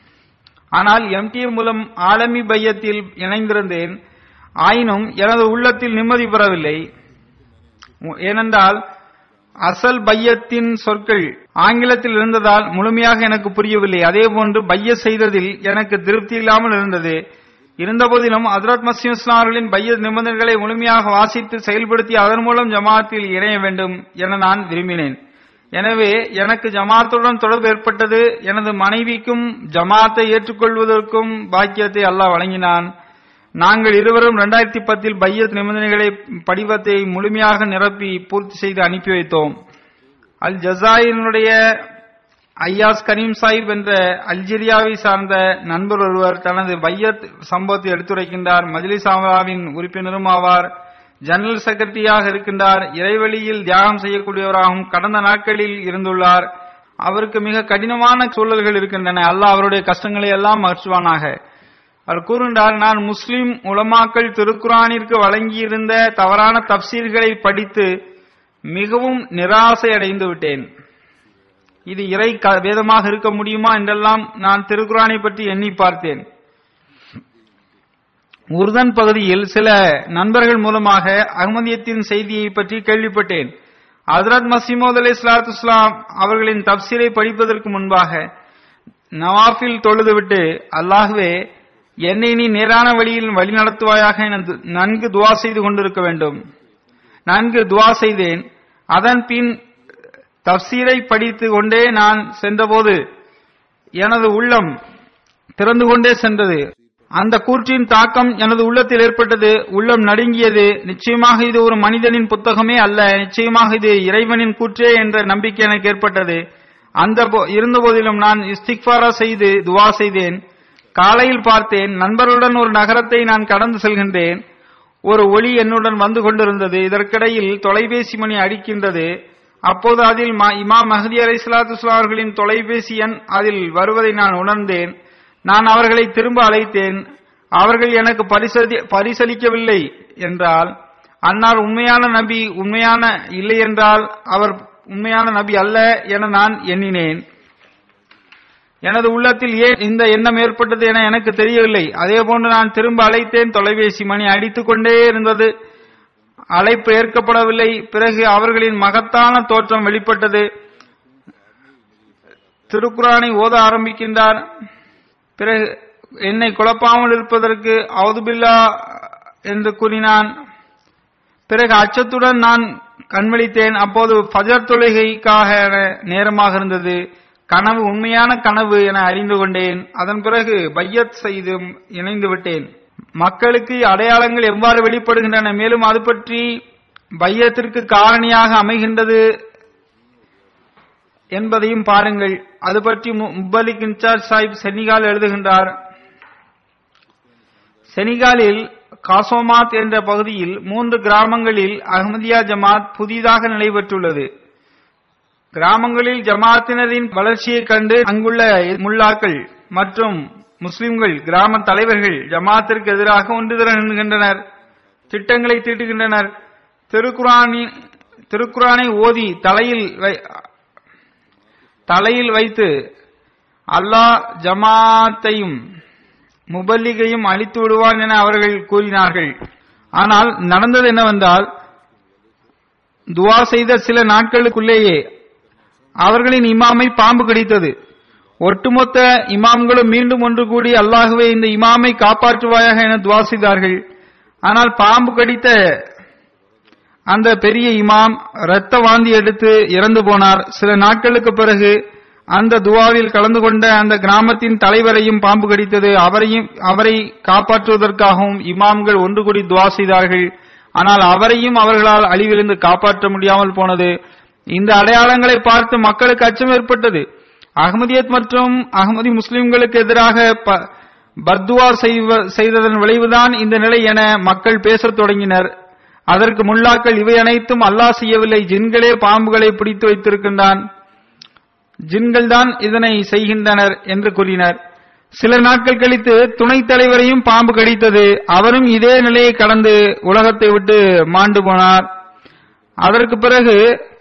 ஆனால் எம்டிஏ மூலம் ஆலமி பையத்தில் இணைந்திருந்தேன் ஆயினும் எனது உள்ளத்தில் நிம்மதி பெறவில்லை ஏனென்றால் அசல் பையத்தின் சொற்கள் ஆங்கிலத்தில் இருந்ததால் முழுமையாக எனக்கு புரியவில்லை அதேபோன்று பைய செய்ததில் எனக்கு திருப்தி இல்லாமல் இருந்தது இருந்தபோதிலும் ஹஜரத் மசீம் இஸ்லாம் அவர்களின் பைய நிபந்தனைகளை முழுமையாக வாசித்து செயல்படுத்தி அதன் மூலம் ஜமாத்தில் இணைய வேண்டும் என நான் விரும்பினேன் எனவே எனக்கு ஜமாத்துடன் தொடர்பு ஏற்பட்டது எனது மனைவிக்கும் ஜமாத்தை ஏற்றுக்கொள்வதற்கும் பாக்கியத்தை அல்லாஹ் வழங்கினான் நாங்கள் இருவரும் இரண்டாயிரத்தி பத்தில் பையத் நிபந்தனைகளை படிவத்தை முழுமையாக நிரப்பி பூர்த்தி செய்து அனுப்பி வைத்தோம் அல் ஜசாயினுடைய ஐயாஸ் கரீம் சாஹிப் என்ற அல்ஜீரியாவை சார்ந்த நண்பர் ஒருவர் தனது பையத் சம்பவத்தை எடுத்துரைக்கின்றார் மஜ்லிஸ் ஆவாவின் உறுப்பினரும் ஆவார் ஜெனரல் செக்ரட்டரியாக இருக்கின்றார் இறைவழியில் தியாகம் செய்யக்கூடியவராகவும் கடந்த நாட்களில் இருந்துள்ளார் அவருக்கு மிக கடினமான சூழல்கள் இருக்கின்றன அல்லாஹ் அவருடைய கஷ்டங்களை எல்லாம் அகற்றுவானாக அவர் கூறுகின்றார் நான் முஸ்லிம் உலமாக்கள் திருக்குரானிற்கு வழங்கியிருந்த தவறான தப்சீர்களை படித்து மிகவும் நிராசை அடைந்து விட்டேன் இது இறை க- வேதமாக இருக்க முடியுமா என்றெல்லாம் நான் திருக்குரானை பற்றி எண்ணி பார்த்தேன் உருதன் பகுதியில் சில நண்பர்கள் மூலமாக அகமதியத்தின் செய்தியை பற்றி கேள்விப்பட்டேன் ஹஜரத் மசீமோத் அலி இஸ்லாத்து இஸ்லாம் அவர்களின் தப்சீரை படிப்பதற்கு முன்பாக நவாஃபில் தொழுதுவிட்டு அல்லாஹ்வே என்னை நீ நேரான வழியில் வழிநடத்துவாயாக என து- நன்கு துவா செய்து கொண்டிருக்க வேண்டும் நன்கு துவா செய்தேன் அதன் பின் தப்சீரை படித்து கொண்டே நான் சென்றபோது எனது உள்ளம் திறந்து கொண்டே சென்றது அந்த கூற்றின் தாக்கம் எனது உள்ளத்தில் ஏற்பட்டது உள்ளம் நடுங்கியது நிச்சயமாக இது ஒரு மனிதனின் புத்தகமே அல்ல நிச்சயமாக இது இறைவனின் கூற்றே என்ற நம்பிக்கை எனக்கு ஏற்பட்டது அந்த போ- இருந்த போதிலும் நான் இஸ்திக்பாரா செய்து துவா செய்தேன் காலையில் பார்த்தேன் நண்பருடன் ஒரு நகரத்தை நான் கடந்து செல்கின்றேன் ஒரு ஒளி என்னுடன் வந்து கொண்டிருந்தது இதற்கிடையில் தொலைபேசி மணி அடிக்கின்றது அப்போது அதில் ம- இமாம் மஹதி அலை சலாத்து அவர்களின் தொலைபேசி எண் அதில் வருவதை நான் உணர்ந்தேன் நான் அவர்களை திரும்ப அழைத்தேன் அவர்கள் எனக்கு பரிசதி- பரிசளிக்கவில்லை என்றால் அன்னார் உண்மையான நபி உண்மையான இல்லை என்றால் அவர் உண்மையான நபி அல்ல என நான் எண்ணினேன் எனது உள்ளத்தில் ஏன் இந்த எண்ணம் ஏற்பட்டது என எனக்கு தெரியவில்லை அதே போன்று நான் திரும்ப அழைத்தேன் தொலைபேசி மணி அடித்துக் கொண்டே இருந்தது அழைப்பு ஏற்கப்படவில்லை பிறகு அவர்களின் மகத்தான தோற்றம் வெளிப்பட்டது திருக்குரானை ஓத ஆரம்பிக்கின்றார் பிறகு என்னை குழப்பாமல் இருப்பதற்கு அவுதுபில்லா என்று கூறினான் பிறகு அச்சத்துடன் நான் கண்விழித்தேன் அப்போது ஃபஜர் தொழுகைக்காக நேரமாக இருந்தது கனவு உண்மையான கனவு என அறிந்து கொண்டேன் அதன் பிறகு பையத் செய்து இணைந்து விட்டேன் மக்களுக்கு அடையாளங்கள் எவ்வாறு வெளிப்படுகின்றன மேலும் அது பற்றி பையத்திற்கு காரணியாக அமைகின்றது என்பதையும் பாருங்கள் அது பற்றி மு- முப்பலிக் இன்சார்ஜ் சாஹிப் செனிகால் எழுதுகின்றார் செனிகாலில் காசோமாத் என்ற பகுதியில் மூன்று கிராமங்களில் அஹ்மதியா ஜமாத் புதிதாக நிலைபெற்றுள்ளது கிராமங்களில் ஜமாத்தினரின் வளர்ச்சியைக் கண்டு அங்குள்ள முல்லாக்கள் மற்றும் முஸ்லிம்கள் கிராம தலைவர்கள் ஜமாத்திற்கு எதிராக ஒன்று திரண்டுகின்றனர் திட்டங்களை தீட்டுகின்றனர் திருக்குரானின் திருக்குரானை ஓதி தலையில் வை- தலையில் வைத்து அல்லாஹ் ஜமாத்தையும் முபல்லிகையும் அழித்து விடுவான் என அவர்கள் கூறினார்கள் ஆனால் நடந்தது என்னவென்றால் துவா செய்த சில நாட்களுக்குள்ளேயே அவர்களின் இமாமை பாம்பு கடித்தது ஒட்டுமொத்த இமாம்களும் மீண்டும் ஒன்று கூடி அல்லாஹுவே இந்த இமாமை காப்பாற்றுவாயாக என துவா செய்தார்கள் ஆனால் பாம்பு கடித்த அந்த பெரிய இமாம் இரத்த வாந்தி எடுத்து இறந்து போனார் சில நாட்களுக்கு பிறகு அந்த துவாவில் கலந்து கொண்ட அந்த கிராமத்தின் தலைவரையும் பாம்பு கடித்தது அவரையும் அவரை காப்பாற்றுவதற்காகவும் இமாம்கள் ஒன்று கூடி துவா செய்தார்கள் ஆனால் அவரையும் அவர்களால் அழிவிலிருந்து காப்பாற்ற முடியாமல் போனது இந்த அடையாளங்களை பார்த்து மக்களுக்கு அச்சம் ஏற்பட்டது அகமதியத் மற்றும் அகமதி முஸ்லிம்களுக்கு எதிராக ப- பர்துவா செய்வ- செய்ததன் விளைவுதான் இந்த நிலை என மக்கள் பேசத் தொடங்கினர் அதற்கு முல்லாக்கள் இவை அனைத்தும் அல்லாஹ் செய்யவில்லை ஜின்களே பாம்புகளை பிடித்து வைத்திருக்கின்றான் ஜின்கள் தான் இதனை செய்கின்றனர் என்று கூறினர் சில நாட்கள் கழித்து துணைத் தலைவரையும் பாம்பு கடித்தது அவரும் இதே நிலையை கடந்து உலகத்தை விட்டு மாண்டு போனார் அதற்கு பிறகு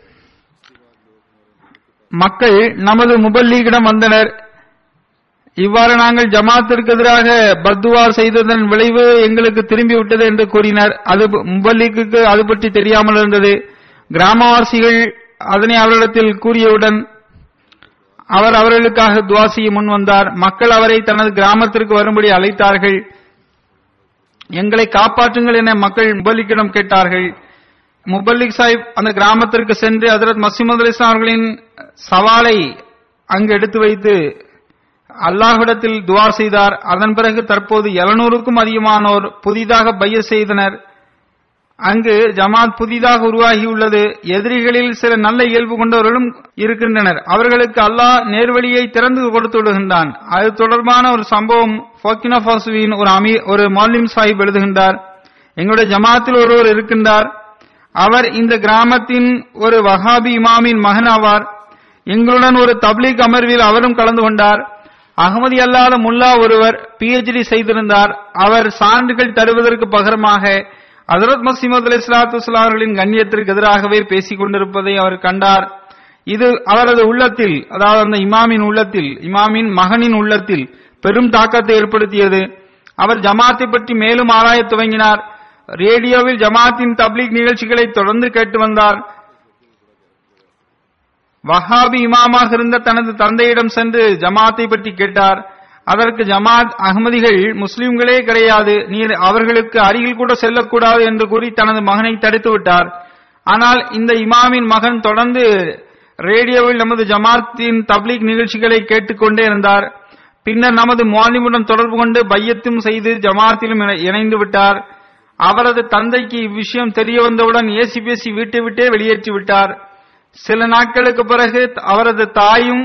மக்கள் நமது முபல்லீகிடம் வந்தனர் இவ்வாறு நாங்கள் ஜமாத்திற்கு எதிராக பத்துவா செய்ததன் விளைவு எங்களுக்கு திரும்பி விட்டது என்று கூறினர் அது முபல்லிக்கு அது பற்றி தெரியாமல் இருந்தது கிராமவாசிகள் அதனை அவரிடத்தில் கூறியவுடன் அவர் அவர்களுக்காக துவா செய்ய முன் வந்தார் மக்கள் அவரை தனது கிராமத்திற்கு வரும்படி அழைத்தார்கள் எங்களை காப்பாற்றுங்கள் என மக்கள் முபல்லிக்கிடம் கேட்டார்கள் முபல்லிக் சாஹிப் அந்த கிராமத்திற்கு சென்று ஹதரத் மசீமது அலி இஸ்லாம் அவர்களின் சவாலை அங்கு எடுத்து வைத்து அல்லாஹ்விடத்தில் துவா செய்தார் அதன் பிறகு தற்போது 700க்கும் அதிகமானோர் புதிதாக பைய செய்தனர் அங்கு ஜமாத் புதிதாக உருவாகியுள்ளது எதிரிகளில் சில நல்ல இயல்பு கொண்டவர்களும் இருக்கின்றனர் அவர்களுக்கு அல்லாஹ் நேர்வழியை திறந்து கொடுத்து விடுகின்றான் அது தொடர்பான ஒரு சம்பவம் ஃபோக்கினா ஃபாசுவின் ஒரு அமீ ஒரு மாலிம் சாஹிப் எழுதுகின்றார் எங்களுடைய ஜமாத்தில் ஒருவர் இருக்கின்றார் அவர் இந்த கிராமத்தின் ஒரு வஹாபி இமாமின் மகன் ஆவார் எங்களுடன் ஒரு தப்லீக் அமர்வில் அவரும் கலந்து கொண்டார் அகமதி அல்லாத முல்லா ஒருவர் பிஹெச்டி செய்திருந்தார் அவர் சான்றுகள் தருவதற்கு பகரமாக ஹசரத் மசீமது அலி இஸ்லாத்து அவர்களின் கண்ணியத்திற்கு எதிராகவே பேசிக் கொண்டிருப்பதை அவர் கண்டார் இது அவரது உள்ளத்தில் அதாவது அந்த இமாமின் உள்ளத்தில் இமாமின் மகனின் உள்ளத்தில் பெரும் தாக்கத்தை ஏற்படுத்தியது அவர் ஜமாத்தை பற்றி மேலும் ஆராயத் துவங்கினார் ரேடியோவில் ஜமாத்தின் தப்லீக் நிகழ்ச்சிகளை தொடர்ந்து கேட்டு வந்தார் வஹாபி இமாமாக இருந்த தனது தந்தையிடம் சென்று ஜமாத்தை பற்றி கேட்டார் அதற்கு ஜமாத் அகமதிகள் முஸ்லிம்களே கிடையாது நீர் அவர்களுக்கு அருகில் கூட செல்லக்கூடாது என்று கூறி தனது மகனை தடுத்து விட்டார் ஆனால் இந்த இமாமின் மகன் தொடர்ந்து ரேடியோவில் நமது ஜமாத்தின் தப்லீக் நிகழ்ச்சிகளை கேட்டுக்கொண்டே இருந்தார் பின்னர் நமது மாலிமுடன் தொடர்பு கொண்டு பையத்தும் செய்து ஜமாத்திலும் இணை- இணைந்து விட்டார் அவரது தந்தைக்கு இவ்விஷயம் தெரிய வந்தவுடன் ஏசி பேசி வீட்டை விட்டே வெளியேற்றி விட்டார் சில நாட்களுக்கு பிறகு அவரது தாயும்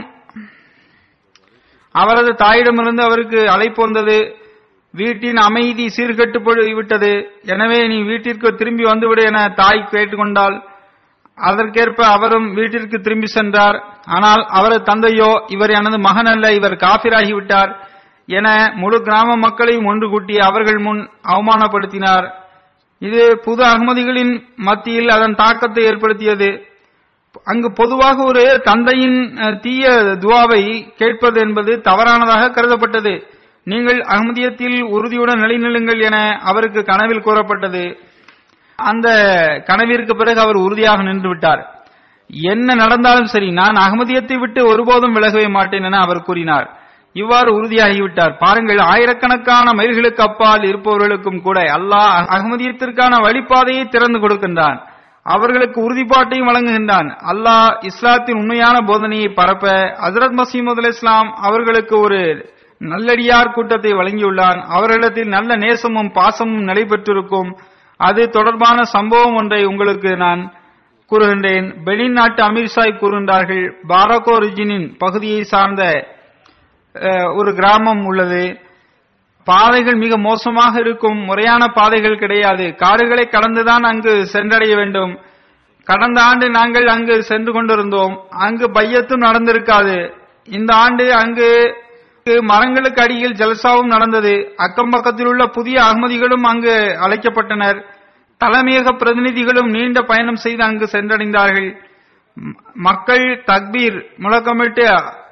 அவரது தாயிடமிருந்து அவருக்கு அழைப்பு வந்தது வீட்டின் அமைதி சீர்கெட்டு போய்விட்டது எனவே நீ வீட்டிற்கு திரும்பி வந்துவிடு என தாய் கேட்டுக்கொண்டாள் அதற்கேற்ப அவரும் வீட்டிற்கு திரும்பி சென்றார் ஆனால் அவரது தந்தையோ இவர் எனது மகன் அல்ல இவர் காபிராகிவிட்டார் என முழு கிராம மக்களையும் ஒன்று கூட்டி அவர்கள் முன் அவமானப்படுத்தினார் இது புது அகமதிகளின் மத்தியில் அதன் தாக்கத்தை ஏற்படுத்தியது அங்கு பொதுவாக ஒரு தந்தையின் அஹ், தீய துவாவை கேட்பது என்பது தவறானதாக கருதப்பட்டது நீங்கள் அகமதியத்தில் உறுதியுடன் நிலைநில்லுங்கள் என அவருக்கு கனவில் கூறப்பட்டது அந்த கனவிற்கு பிறகு அவர் உறுதியாக நின்று விட்டார் என்ன நடந்தாலும் சரி நான் அகமதியத்தை விட்டு ஒருபோதும் விலகவே மாட்டேன் என அவர் கூறினார் இவ்வாறு உறுதியாகிவிட்டார் பாருங்கள் ஆயிரக்கணக்கான மைல்களுக்கு அப்பால் இருப்பவர்களுக்கும் கூட அல்லாஹ் அகமதியத்திற்கான வழிபாதையை திறந்து கொடுக்கின்றான் அவர்களுக்கு உறுதிப்பாட்டையும் வழங்குகின்றான் அல்லாஹ் இஸ்லாத்தின் உண்மையான போதனையை பரப்ப ஹசரத் மசீமது இஸ்லாம் அவர்களுக்கு ஒரு நல்லடியார் கூட்டத்தை வழங்கியுள்ளான் அவர்களிடத்தில் நல்ல நேசமும் பாசமும் நிலை பெற்றிருக்கும் அது தொடர்பான சம்பவம் ஒன்றை உங்களுக்கு நான் கூறுகின்றேன் பெனின் நாட்டு அமீர் சாஹிப் கூறுகின்றார்கள் பாரகோ ரிஜினின் பகுதியை சார்ந்த அஹ், ஒரு கிராமம் உள்ளது பாதைகள் மிக மோசமாக இருக்கும் முறையான பாதைகள் கிடையாது காடுகளை கடந்துதான் அங்கு சென்றடைய வேண்டும் கடந்த ஆண்டு நாங்கள் அங்கு சென்று கொண்டிருந்தோம் அங்கு பையத்தும் நடந்திருக்காது இந்த ஆண்டு அங்கு மரங்களுக்கு அடியில் ஜல்சாவும் நடந்தது அக்கம் பக்கத்தில் உள்ள புதிய அகமதிகளும் அங்கு அழைக்கப்பட்டனர் தலைமையக பிரதிநிதிகளும் நீண்ட பயணம் செய்து அங்கு சென்றடைந்தார்கள் ம- மக்கள் தக்பீர் முழக்கமிட்டு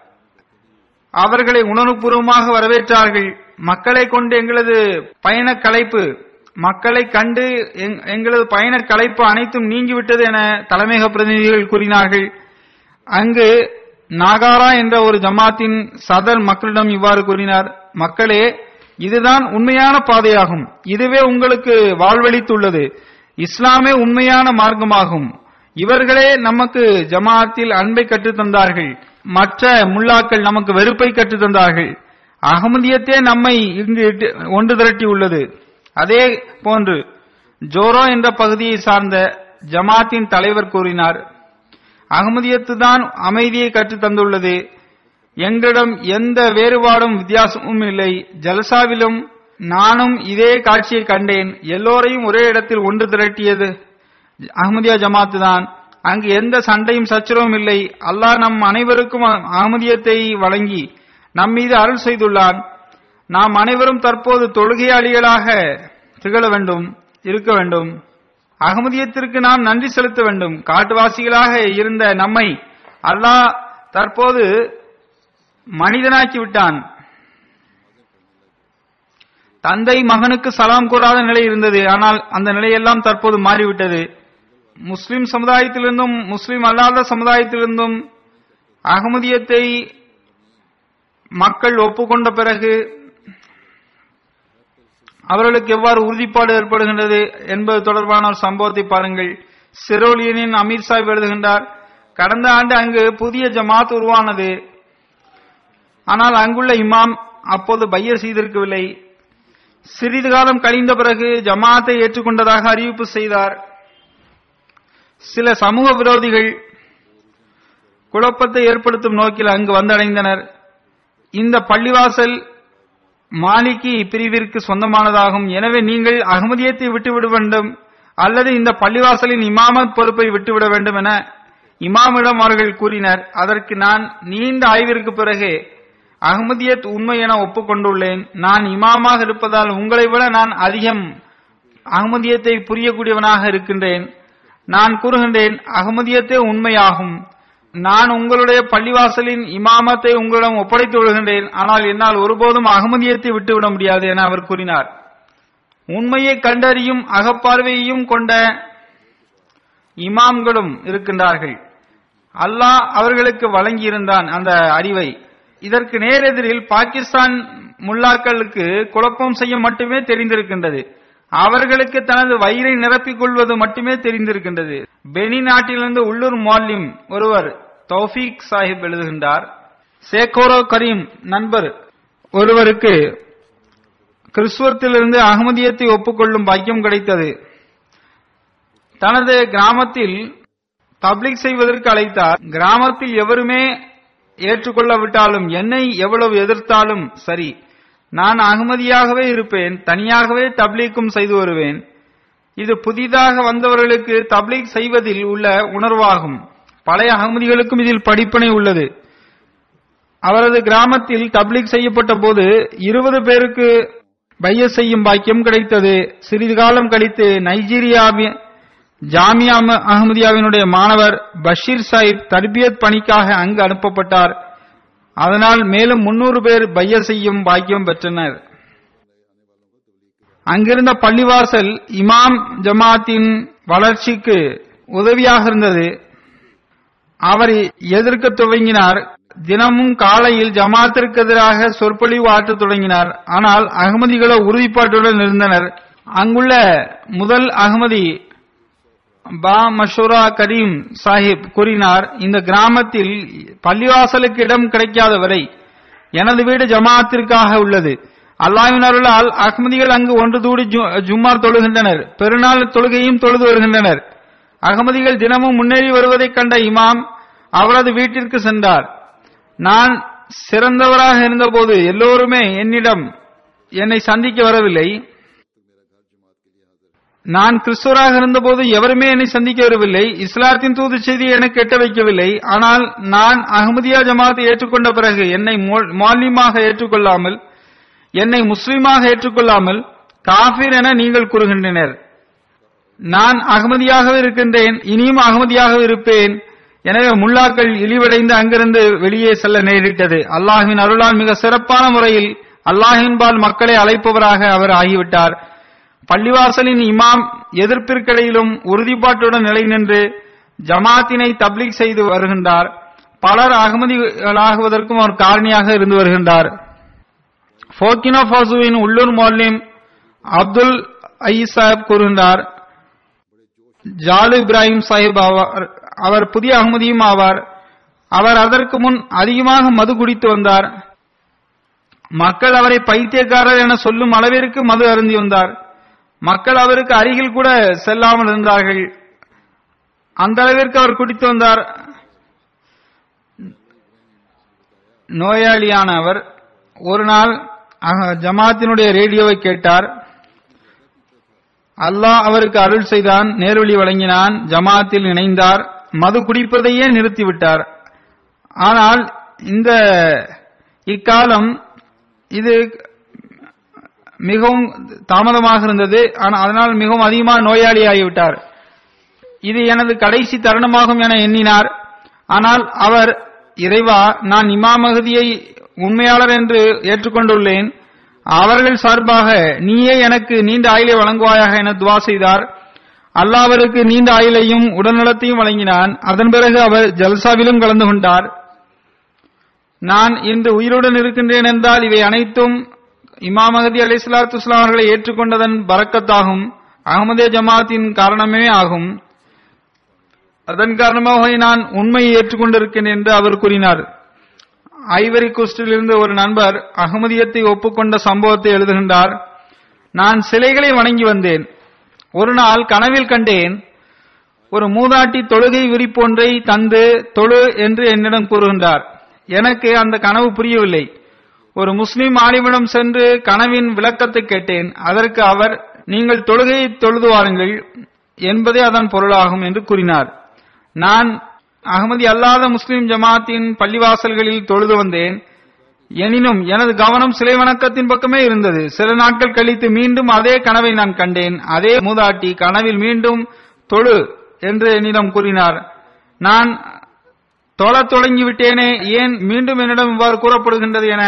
அவர்களை உணர்வுபூர்வமாக வரவேற்றார்கள் மக்களை கொண்டு எங்களது பயண கலைப்பு மக்களை கண்டு எங்- எங்களது பயண கலைப்பு அனைத்தும் நீங்கிவிட்டது என தலைமையக பிரதிநிதிகள் கூறினார்கள் அங்கு நாகாரா என்ற ஒரு ஜமாத்தின் சதர் மக்களிடம் இவ்வாறு கூறினார் மக்களே இதுதான் உண்மையான பாதையாகும் இதுவே உங்களுக்கு வாழ்வளித்துள்ளது இஸ்லாமே உண்மையான மார்க்கமாகும் இவர்களே நமக்கு ஜமாத்தில் அன்பை கற்றுத் தந்தார்கள் மற்ற முல்லாக்கள் நமக்கு வெறுப்பை கற்றுத் தந்தார்கள் அகமதியத்தே நம்மை இங்கு இட்டு- ஒன்று திரட்டி உள்ளது அதே போன்று ஜோரோ என்ற பகுதியை சார்ந்த ஜமாத்தின் தலைவர் கூறினார் அகமதியத்து தான் அமைதியை கற்றுத் தந்துள்ளது எங்களிடம் எந்த வேறுபாடும் வித்தியாசமும் இல்லை ஜல்சாவிலும் நானும் இதே காட்சியை கண்டேன் எல்லோரையும் ஒரே இடத்தில் ஒன்று திரட்டியது அகமதியா ஜமாத்து தான் அங்கு எந்த சண்டையும் சச்சரவும் இல்லை அல்லாஹ் நம் அனைவருக்கும் அகமதியத்தை வழங்கி நம் மீது அருள் செய்துள்ளான் நாம் அனைவரும் தற்போது தொழுகையாளிகளாக திகழ வேண்டும் இருக்க வேண்டும் அகமதியத்திற்கு நாம் நன்றி செலுத்த வேண்டும் காட்டுவாசிகளாக இருந்த நம்மை அல்லாஹ் தற்போது மனிதனாக்கி விட்டான் தந்தை மகனுக்கு சலாம் கூறாத நிலை இருந்தது ஆனால் அந்த நிலையெல்லாம் தற்போது மாறிவிட்டது முஸ்லிம் சமுதாயத்திலிருந்தும் முஸ்லிம் அல்லாத சமுதாயத்திலிருந்தும் அகமதியத்தை மக்கள் ஒப்புக்கொண்ட பிறகு அவர்களுக்கு எவ்வாறு உறுதிப்பாடு ஏற்படுகின்றது என்பது தொடர்பான ஒரு சம்பவத்தை பாருங்கள் சிரோலியனின் அமீர் சாஹிப் எழுதுகின்றார் கடந்த ஆண்டு அங்கு புதிய ஜமாத் உருவானது ஆனால் அங்குள்ள இமாம் அப்போது பையர் செய்திருக்கவில்லை சிறிது காலம் கழிந்த பிறகு ஜமாத்தை ஏற்றுக்கொண்டதாக அறிவிப்பு செய்தார் சில சமூக விரோதிகள் குழப்பத்தை ஏற்படுத்தும் நோக்கில் அங்கு வந்தடைந்தனர் இந்த பள்ளிவாசல் மாலிகி பிரிவிற்கு சொந்தமானதாகும் எனவே நீங்கள் அகமதியத்தை விட்டுவிட வேண்டும் அல்லது இந்த பள்ளிவாசலின் இமாமத் பொறுப்பை விட்டுவிட வேண்டும் என இமாமிடம் அவர்கள் கூறினர் அதற்கு நான் நீண்ட ஆய்விற்கு பிறகு அகமதியத் உண்மை என ஒப்புக்கொண்டுள்ளேன் நான் இமாமாக இருப்பதால் உங்களை விட நான் அதிகம் அகமதியத்தை புரியக்கூடியவனாக இருக்கின்றேன் நான் கூறுகின்றேன் அகமதியத்தே உண்மையாகும் நான் உங்களுடைய பள்ளிவாசலின் இமாமத்தை உங்களிடம் ஒப்படைத்து விடுகின்றேன் ஆனால் என்னால் ஒருபோதும் அகமதியத்தை விட்டுவிட முடியாது என அவர் கூறினார் உண்மையை கண்டறியும் அகப்பார்வையையும் கொண்ட இமாம்களும் இருக்கின்றார்கள் அல்லாஹ் அவர்களுக்கு வழங்கியிருந்தான் அந்த அறிவை இதற்கு நேரெதிரில் பாகிஸ்தான் முல்லாக்களுக்கு குழப்பம் செய்ய மட்டுமே தெரிந்திருக்கின்றது அவர்களுக்கு தனது வயிறை நிரப்பிக் கொள்வது மட்டுமே தெரிந்திருக்கின்றது பெனி நாட்டிலிருந்து உள்ளூர் மாலிம் ஒருவர் தௌஃபீக் சாஹிப் எழுதுகின்றார் சேகோரோ கரீம் நண்பர் ஒருவருக்கு கிறிஸ்துவத்திலிருந்து அகமதியத்தை ஒப்புக்கொள்ளும் பாக்கியம் கிடைத்தது தனது கிராமத்தில் தப்லீக் செய்வதற்கு அழைத்தார் கிராமத்தில் எவருமே ஏற்றுக்கொள்ளவிட்டாலும் என்னை எவ்வளவு எதிர்த்தாலும் சரி நான் அகமதியாகவே இருப்பேன் தனியாகவே தப்லீக்கும் செய்து வருவேன் இது புதிதாக வந்தவர்களுக்கு தப்லீக் செய்வதில் உள்ள உணர்வாகும் பழைய அகமதிகளுக்கும் இதில் படிப்பினை உள்ளது அவரது கிராமத்தில் தப்லீக் செய்யப்பட்ட போது இருபது பேருக்கு பைய செய்யும் பாக்கியம் கிடைத்தது சிறிது காலம் கழித்து நைஜீரியாவின் ஜாமியா அகமதியாவினுடைய மாணவர் பஷீர் சாஹிப் தர்பியத் பணிக்காக அங்கு அனுப்பப்பட்டார் அதனால் மேலும் முன்னூறு பேர் பைய செய்யும் பாக்கியம் பெற்றனர் அங்கிருந்த பள்ளிவாசல் இமாம் ஜமாத்தின் வளர்ச்சிக்கு உதவியாக இருந்தது அவர் எதிர்க்க துவங்கினார் தினமும் காலையில் ஜமாத்திற்கு எதிராக சொற்பொழிவு ஆற்றத் தொடங்கினார் ஆனால் அகமதிகளோ உறுதிப்பாட்டுடன் இருந்தனர் அங்குள்ள முதல் அகமதி பா மஷூரா கரீம் சாஹிப் கூறினார் இந்த கிராமத்தில் பள்ளிவாசலுக்கு இடம் கிடைக்காத வரை எனது வீடு ஜமாத்திற்காக உள்ளது அல்லாவின் அருளால் அகமதிகள் அங்கு ஒன்று தூடி ஜும்மார் தொழுகின்றனர் பெருநாள் தொழுகையும் தொழுது வருகின்றனர் அகமதிகள் தினமும் முன்னேறி வருவதைக் கண்ட இமாம் அவரது வீட்டிற்கு சென்றார் நான் சிறந்தவராக இருந்தபோது எல்லோருமே என்னிடம் என்னை சந்திக்க வரவில்லை நான் கிறிஸ்துவராக இருந்தபோது எவருமே என்னை சந்திக்க வரவில்லை இஸ்லாத்தின் தூது செய்தியை எனக்கு எட்ட வைக்கவில்லை ஆனால் நான் அகமதியா ஜமாத்தை ஏற்றுக்கொண்ட பிறகு என்னை மாலியமாக ஏற்றுக்கொள்ளாமல் என்னை முஸ்லீமாக ஏற்றுக்கொள்ளாமல் காஃபிர் என நீங்கள் கூறுகின்றனர் நான் அகமதியாகவே இருக்கின்றேன் இனியும் அகமதியாக இருப்பேன் எனவே முல்லாக்கள் இழிவடைந்து அங்கிருந்து வெளியே செல்ல நேரிட்டது அல்லாஹின் அருளால் மிக சிறப்பான முறையில் அல்லாஹின்பால் மக்களை அழைப்பவராக அவர் ஆகிவிட்டார் பள்ளிவாசலின் இமாம் எதிர்ப்பிற்கிடையிலும் உறுதிப்பாட்டுடன் நிலை நின்று ஜமாத்தினை தப்லீக் செய்து வருகின்றார் பலர் அகமதிகளாகுவதற்கும் ஒரு காரணியாக இருந்து வருகின்றார் போக்கினோ பாசுவின் உள்ளூர் மோல்லிம் அப்துல் ஐ சாஹிப் கூறுகின்றார் ஜாலு இப்ராஹிம் சாஹிப் ஆவார் அவர் புதிய அகமதியும் ஆவார் அவர் அதற்கு முன் அதிகமாக மது குடித்து வந்தார் மக்கள் அவரை பைத்தியக்காரர் என சொல்லும் அளவிற்கு மது அருந்தி வந்தார் மக்கள் அவருக்கு அருகில் கூட செல்லாமல் இருந்தார்கள் அந்த அளவிற்கு அவர் குடித்து வந்தார் நோயாளியான அவர் ஒரு நாள் ஜமாத்தினுடைய ரேடியோவை கேட்டார் அல்லாஹ் அவருக்கு அருள் செய்தான் நேர்வழி வழங்கினான் ஜமாத்தில் இணைந்தார் மது குடிப்பதையே நிறுத்திவிட்டார் ஆனால் இந்த இக்காலம் இது மிகவும் தாமதமாக இருந்தது ஆனால் அதனால் மிகவும் அதிகமாக நோயாளி ஆகிவிட்டார் இது எனது கடைசி தருணமாகும் என எண்ணினார் ஆனால் அவர் இறைவா நான் இமாமகதியை உண்மையாளர் என்று ஏற்றுக்கொண்டுள்ளேன் அவர்கள் சார்பாக நீயே எனக்கு நீண்ட ஆயுளை வழங்குவாயாக என துவா செய்தார் அல்லாஹ் அவருக்கு நீண்ட ஆயுளையும் உடல்நலத்தையும் வழங்கினான் அதன் பிறகு அவர் ஜல்சாவிலும் கலந்து கொண்டார் நான் இன்று உயிருடன் இருக்கின்றேன் என்றால் இவை அனைத்தும் இமாம் மகதி அலி சலாத்து அவர்களை ஏற்றுக்கொண்டதன் பறக்கத்தாகும் அகமதே ஜமாத்தின் காரணமே ஆகும் அதன் காரணமாக நான் உண்மையை ஏற்றுக்கொண்டிருக்கிறேன் என்று அவர் கூறினார் ஐவரி கோஸ்டில் இருந்து ஒரு நண்பர் அகமதியத்தை ஒப்புக்கொண்ட சம்பவத்தை எழுதுகின்றார் நான் சிலைகளை வணங்கி வந்தேன் ஒரு நாள் கனவில் கண்டேன் ஒரு மூதாட்டி தொழுகை விரிப்பொன்றை தந்து தொழு என்று என்னிடம் கூறுகின்றார் எனக்கு அந்த கனவு புரியவில்லை ஒரு முஸ்லிம் ஆலிமிடம் சென்று கனவின் விளக்கத்தை கேட்டேன் அதற்கு அவர் நீங்கள் தொழுகையை தொழுது வாருங்கள் என்பதே அதன் பொருளாகும் என்று கூறினார் நான் அகமதி அல்லாத முஸ்லிம் ஜமாத்தின் பள்ளிவாசல்களில் தொழுது வந்தேன் எனினும் எனது கவனம் சிலை வணக்கத்தின் பக்கமே இருந்தது சில நாட்கள் கழித்து மீண்டும் அதே கனவை நான் கண்டேன் அதே மூதாட்டி கனவில் மீண்டும் தொழு என்று என்னிடம் கூறினார் நான் தொழத் தொடங்கிவிட்டேனே ஏன் மீண்டும் என்னிடம் இவ்வாறு கூறப்படுகின்றது என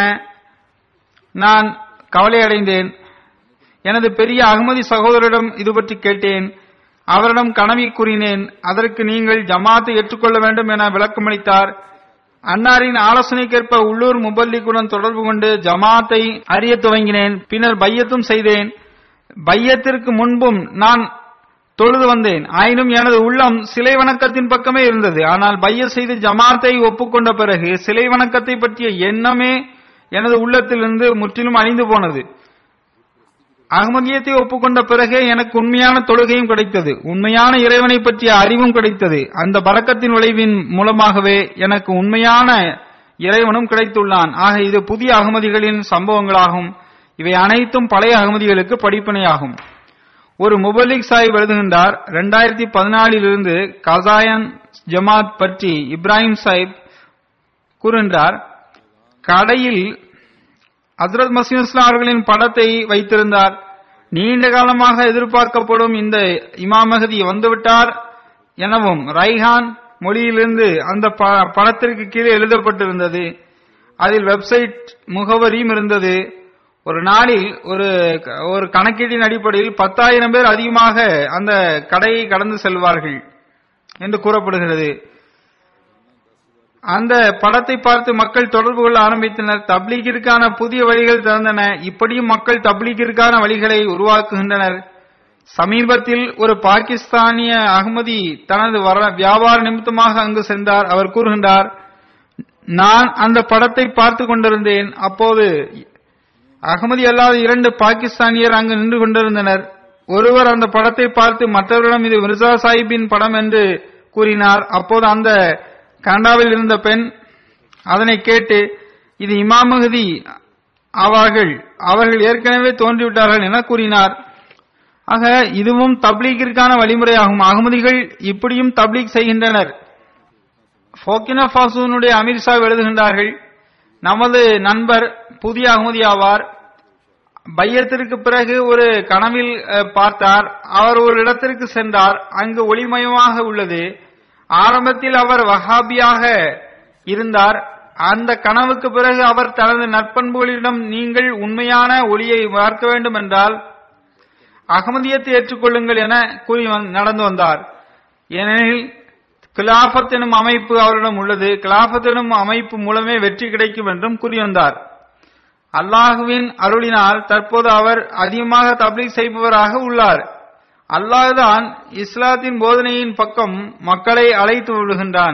நான் கவலை அடைந்தேன் எனது பெரிய அகமதி சகோதரிடம் இது பற்றி கேட்டேன் அவரிடம் கனவி கூறினேன் அதற்கு நீங்கள் ஜமாத்தை ஏற்றுக்கொள்ள வேண்டும் என விளக்கமளித்தார் அன்னாரின் ஆலோசனைக்கேற்ப உள்ளூர் முபல்லிக்குடன் தொடர்பு கொண்டு ஜமாத்தை அறிய துவங்கினேன் பின்னர் பையத்தும் செய்தேன் பையத்திற்கு முன்பும் நான் தொழுது வந்தேன் ஆயினும் எனது உள்ளம் சிலை வணக்கத்தின் பக்கமே இருந்தது ஆனால் பைய செய்து ஜமாத்தை ஒப்புக்கொண்ட பிறகு சிலை வணக்கத்தை பற்றிய எண்ணமே எனது உள்ளத்திலிருந்து முற்றிலும் அழிந்து போனது அகமதியத்தை ஒப்புக்கொண்ட பிறகே எனக்கு உண்மையான தொழுகையும் கிடைத்தது உண்மையான இறைவனை பற்றிய அறிவும் கிடைத்தது அந்த பறக்கத்தின் விளைவின் மூலமாகவே எனக்கு உண்மையான இறைவனும் கிடைத்துள்ளான் ஆக இது புதிய அகமதிகளின் சம்பவங்களாகும் இவை அனைத்தும் பழைய அகமதிகளுக்கு படிப்பினையாகும் ஒரு முபல்லிக் சாஹிப் எழுதுகின்றார் இரண்டாயிரத்தி பதினாலிலிருந்து கசாயன் ஜமாத் பற்றி இப்ராஹிம் சாஹிப் கூறுகின்றார் கடையில் ஹசரத் மசீம் இஸ்லாம் அவர்களின் படத்தை வைத்திருந்தார் நீண்ட காலமாக எதிர்பார்க்கப்படும் இந்த இமாம் மகதி வந்துவிட்டார் எனவும் ரைஹான் மொழியிலிருந்து அந்த ப- படத்திற்கு கீழே எழுதப்பட்டிருந்தது அதில் வெப்சைட் முகவரியும் இருந்தது ஒரு நாளில் ஒரு ஒரு கணக்கீட்டின் அடிப்படையில் பத்தாயிரம் பேர் அதிகமாக அந்த கடையை கடந்து செல்வார்கள் என்று கூறப்படுகிறது அந்த படத்தை பார்த்து மக்கள் தொடர்பு கொள்ள ஆரம்பித்தனர் தப்லீகிற்கான புதிய வழிகள் திறந்தன இப்படியும் மக்கள் தப்லீகிற்கான வழிகளை உருவாக்குகின்றனர் சமீபத்தில் ஒரு பாகிஸ்தானிய அகமதி தனது வர- வியாபார நிமித்தமாக அங்கு சென்றார் அவர் கூறுகின்றார் நான் அந்த படத்தை பார்த்து கொண்டிருந்தேன் அப்போது அகமதி அல்லாத இரண்டு பாகிஸ்தானியர் அங்கு நின்று கொண்டிருந்தனர் ஒருவர் அந்த படத்தை பார்த்து மற்றவரிடம் இது மிர்சா சாஹிப்பின் படம் என்று கூறினார் அப்போது அந்த கனடாவில் இருந்த பெண் அதனை கேட்டு இது இமாம் மஹதி ஆவார்கள் அவர்கள் ஏற்கனவே தோன்றிவிட்டார்கள் என கூறினார் ஆக இதுவும் தப்லீகிற்கான வழிமுறையாகும் அகமதிகள் இப்படியும் தப்லீக் செய்கின்றனர் ஃபோக்கினா ஃபாசூனுடைய அமீர் சாஹிப் எழுதுகின்றார்கள் நமது நண்பர் புதிய அகமதி ஆவார் பையத்திற்கு பிறகு ஒரு கனவில் அஹ், பார்த்தார் அவர் ஒரு இடத்திற்கு சென்றார் அங்கு ஒளிமயமாக உள்ளது ஆரம்பத்தில் அவர் வஹாபியாக இருந்தார் அந்த கனவுக்கு பிறகு அவர் தனது நற்பண்புகளிடம் நீங்கள் உண்மையான ஒளியை பார்க்க வேண்டும் என்றால் அகமதியத்தை ஏற்றுக்கொள்ளுங்கள் என கூறி வந்து- நடந்து வந்தார் ஏனெனில் கிலாஃபத் எனும் அமைப்பு அவரிடம் உள்ளது கிலாஃபத் எனும் அமைப்பு மூலமே வெற்றி கிடைக்கும் என்றும் கூறி வந்தார் அல்லாஹுவின் அருளினால் தற்போது அவர் அதிகமாக தப்லீக் செய்பவராக உள்ளார் அல்லாஹ்தான் இஸ்லாத்தின் போதனையின் பக்கம் மக்களை அழைத்து விடுகின்றான்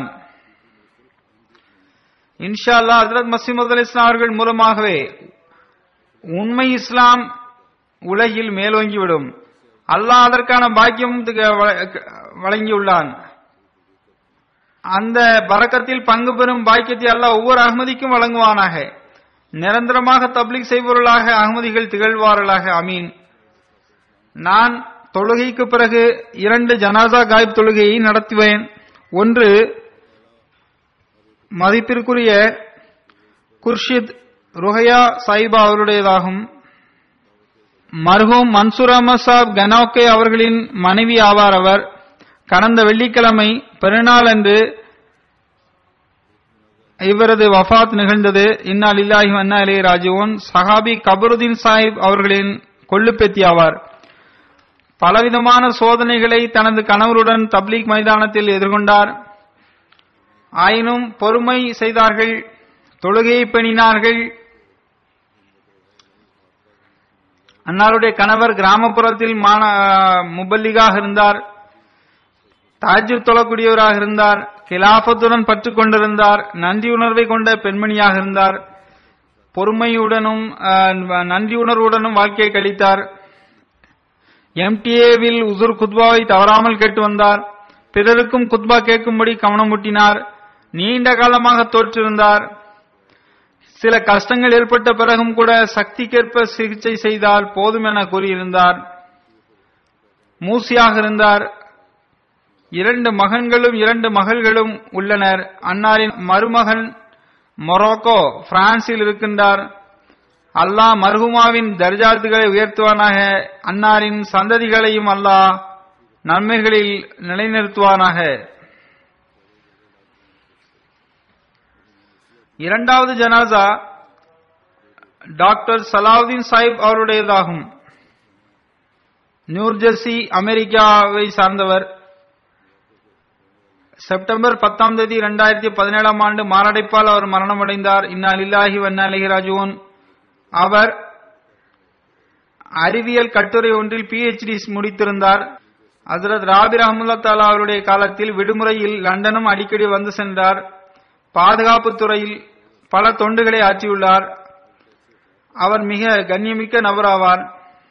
இன்ஷா அல்லாஹ் ஹஜரத் மசீமது அலி இஸ்லாம் அவர்கள் மூலமாகவே உண்மை இஸ்லாம் உலகில் மேலோங்கிவிடும் அல்லாஹ் அதற்கான பாக்கியம் வழங்கியுள்ளான் அந்த பறக்கத்தில் பங்கு பெறும் பாக்கியத்தை அல்லாஹ் ஒவ்வொரு அகமதிக்கும் வழங்குவானாக நிரந்தரமாக தப்லீக் செய்பவர்களாக அகமதிகள் திகழ்வார்களாக அமீன் நான் தொழுகைக்கு பிறகு இரண்டு ஜனாசா காய்ப் தொழுகையை நடத்துவேன் ஒன்று மதிப்பிற்குரிய குர்ஷித் ருஹையா சாயிபா அவருடையதாகும் மர்ஹூம் மன்சூர் அஹமத் சாப் கனோக்கே அவர்களின் மனைவி ஆவார் அவர் கடந்த வெள்ளிக்கிழமை பெருநாள் அன்று இவரது வஃபாத் நிகழ்ந்தது இன்னா லில்லாஹி வன்னா அலே ராஜுவன் சஹாபி கபருதீன் சாஹிப் அவர்களின் கொள்ளுப்பெத்தி ஆவார் பலவிதமான சோதனைகளை தனது கணவருடன் தப்லீக் மைதானத்தில் எதிர்கொண்டார் ஆயினும் பொறுமை செய்தார்கள் தொழுகையை பெணினார்கள் அன்னாருடைய கணவர் கிராமப்புறத்தில் மாண முபல்லிகாக இருந்தார் தாஜு தொழக்கூடியவராக இருந்தார் கிலாபத்துடன் பற்று கொண்டிருந்தார் நன்றியுணர்வை கொண்ட பெண்மணியாக இருந்தார் பொறுமையுடனும் அஹ், நன்றியுணர்வுடனும் வாழ்க்கையை கழித்தார் எம்டிஏவில் உசுர் குத்பாவை தவறாமல் கேட்டு வந்தார் பிறருக்கும் குத்பா கேட்கும்படி கவனமூட்டினார் நீண்ட காலமாக தோற்றிருந்தார் சில கஷ்டங்கள் ஏற்பட்ட பிறகும் கூட சக்திக்கேற்ப சிகிச்சை செய்தால் போதும் என கூறியிருந்தார் மூசியாக இருந்தார் இரண்டு மகன்களும் இரண்டு மகள்களும் உள்ளனர் அன்னாரின் மருமகன் மொரோக்கோ பிரான்சில் இருக்கின்றார் அல்லாஹ் மர்ஹுமாவின் தர்ஜாத்துகளை உயர்த்துவானாக அன்னாரின் சந்ததிகளையும் அல்லாஹ் நன்மைகளில் நிலைநிறுத்துவானாக இரண்டாவது ஜனாசா டாக்டர் சலாவுதீன் சாஹிப் அவருடையதாகும் நியூர்ஜெர்சி அமெரிக்காவை சார்ந்தவர் செப்டம்பர் பத்தாம் தேதி இரண்டாயிரத்தி பதினேழாம் ஆண்டு மாரடைப்பால் அவர் மரணமடைந்தார் இன்னா லில்லாஹி வன்னா அலைஹி ராஜுவன் அவர் அறிவியல் கட்டுரை ஒன்றில் பிஹெச்டி முடித்திருந்தார் ஹசரத் ராபி ரஹமுல்லா தாலா அவருடைய காலத்தில் விடுமுறையில் லண்டனும் அடிக்கடி வந்து சென்றார் பாதுகாப்பு துறையில் பல தொண்டுகளை ஆற்றியுள்ளார் அவர் மிக கண்ணியமிக்க நபராவார்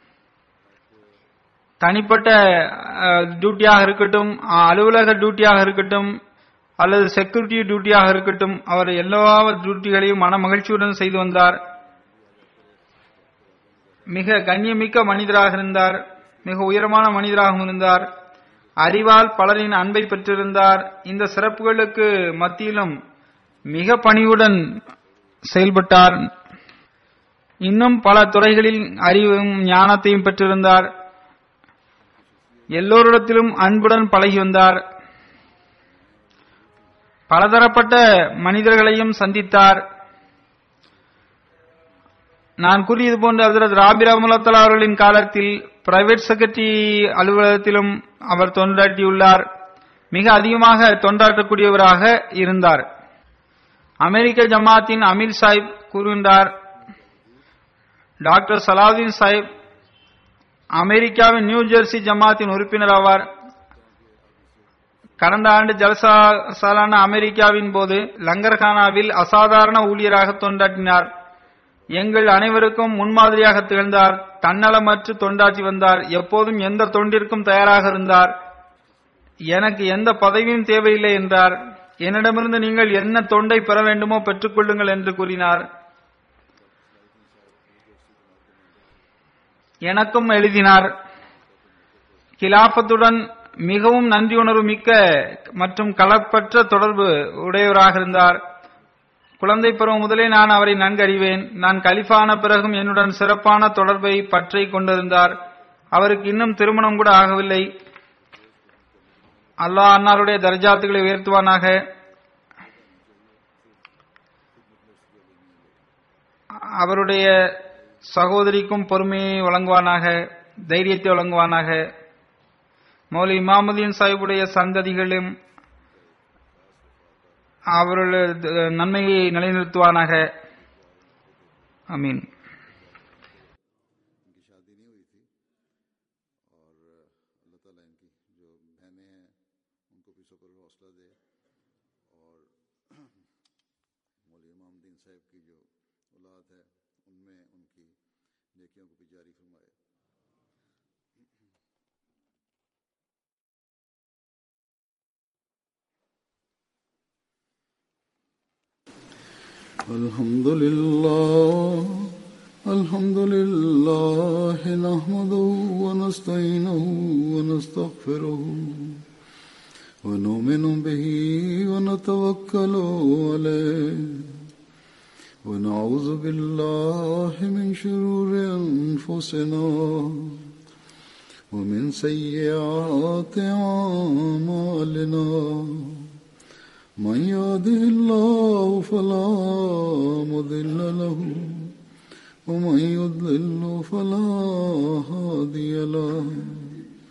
தனிப்பட்ட அஹ், டியூட்டியாக இருக்கட்டும் அஹ், அலுவலக டியூட்டியாக இருக்கட்டும் அல்லது செக்யூரிட்டி டியூட்டியாக இருக்கட்டும் அவர் எல்லா டியூட்டிகளையும் மன மகிழ்ச்சியுடன் செய்து வந்தார் மிக கண்ணியமிக்க மனிதராக இருந்தார் மிக உயரமான மனிதராகவும் இருந்தார் அறிவால் பலரின் அன்பை பெற்றிருந்தார் இந்த சிறப்புகளுக்கு மத்தியிலும் மிக பணிவுடன் செயல்பட்டார் இன்னும் பல துறைகளில் அறிவும் ஞானத்தையும் பெற்றிருந்தார் எல்லோரிடத்திலும் அன்புடன் பழகி வந்தார் பலதரப்பட்ட மனிதர்களையும் சந்தித்தார் நான் கூறியது போன்று ஹசரத் ராபி ரஹமுல்லா அவர்களின் காலத்தில் பிரைவேட் செக்ரட்டரி அலுவலகத்திலும் அவர் தொண்டாற்றியுள்ளார் மிக அதிகமாக தொண்டாற்றக்கூடியவராக இருந்தார் அமெரிக்க ஜமாத்தின் அமீர் சாஹிப் கூறுகின்றார் டாக்டர் சலாவுதீன் சாஹிப் அமெரிக்காவின் நியூ ஜெர்சி ஜமாத்தின் உறுப்பினர் ஆவார் கடந்த ஆண்டு ஜல்சா சாலான அமெரிக்காவின் போது லங்கர்கானாவில் அசாதாரண ஊழியராக தொண்டாற்றினார் எங்கள் அனைவருக்கும் முன்மாதிரியாக திகழ்ந்தார் தன்னலமற்று தொண்டாற்றி வந்தார் எப்போதும் எந்த தொண்டிற்கும் தயாராக இருந்தார் எனக்கு எந்த பதவியும் தேவையில்லை என்றார் என்னிடமிருந்து நீங்கள் என்ன தொண்டை பெற வேண்டுமோ பெற்றுக்கொள்ளுங்கள் என்று கூறினார் எனக்கும் எழுதினார் கிலாபத்துடன் மிகவும் நன்றியுணர்வு மிக்க மற்றும் களப்பற்ற தொடர்பு உடையவராக இருந்தார் குழந்தை பருவம் முதலே நான் அவரை நன்கு அறிவேன் நான் கலிஃபான பிறகும் என்னுடன் சிறப்பான தொடர்பை பற்றி கொண்டிருந்தார் அவருக்கு இன்னும் திருமணம் கூட ஆகவில்லை அல்லாஹ் அன்னாருடைய தர்ஜாத்துகளை உயர்த்துவானாக அவருடைய சகோதரிக்கும் பொறுமையை வழங்குவானாக தைரியத்தை வழங்குவானாக மௌலி இமாமுதீன் சாஹிபுடைய சந்ததிகளும் அவர்களுடைய நன்மையை நிலைநிறுத்துவானாக அமீன் इनकी शादी नहीं हुई थी और अल्लाह ताला इनकी जो बहनें हैं उनको भी सब्र और हौसला दे और मौली इमामुद्दीन साहब की जो औलाद है उनमें उनकी नेकियों को भी जारी फरमाए الحمد لله الحمد لله نحمده ونستعينه ونستغفره ونؤمن به ونتوكل عليه ونعوذ بالله من شرور أنفسنا ومن سيئات أعمالنا من يهده الله فلا مضل له ومن يضلل فلا هادي له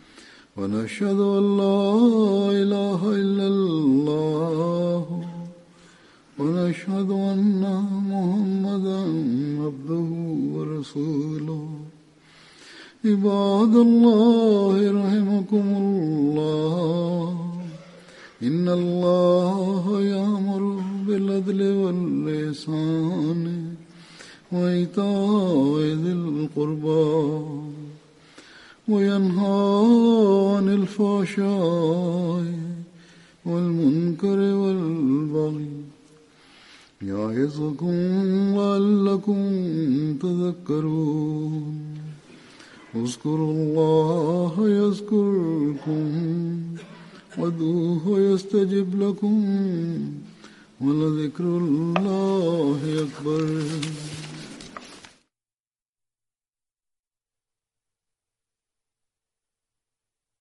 ونشهد أن لا إله إلا الله ونشهد أن محمدا عبده ورسوله عباد الله رحمكم الله إن الله يأمر بالعدل واللسان وإيتاء ذي القربى وينهى عن الفحشاء والمنكر والبغي يعظكم لعلكم تذكرون اذكروا الله يذكركم وادعوه يستجب لكم ولذكر الله أكبر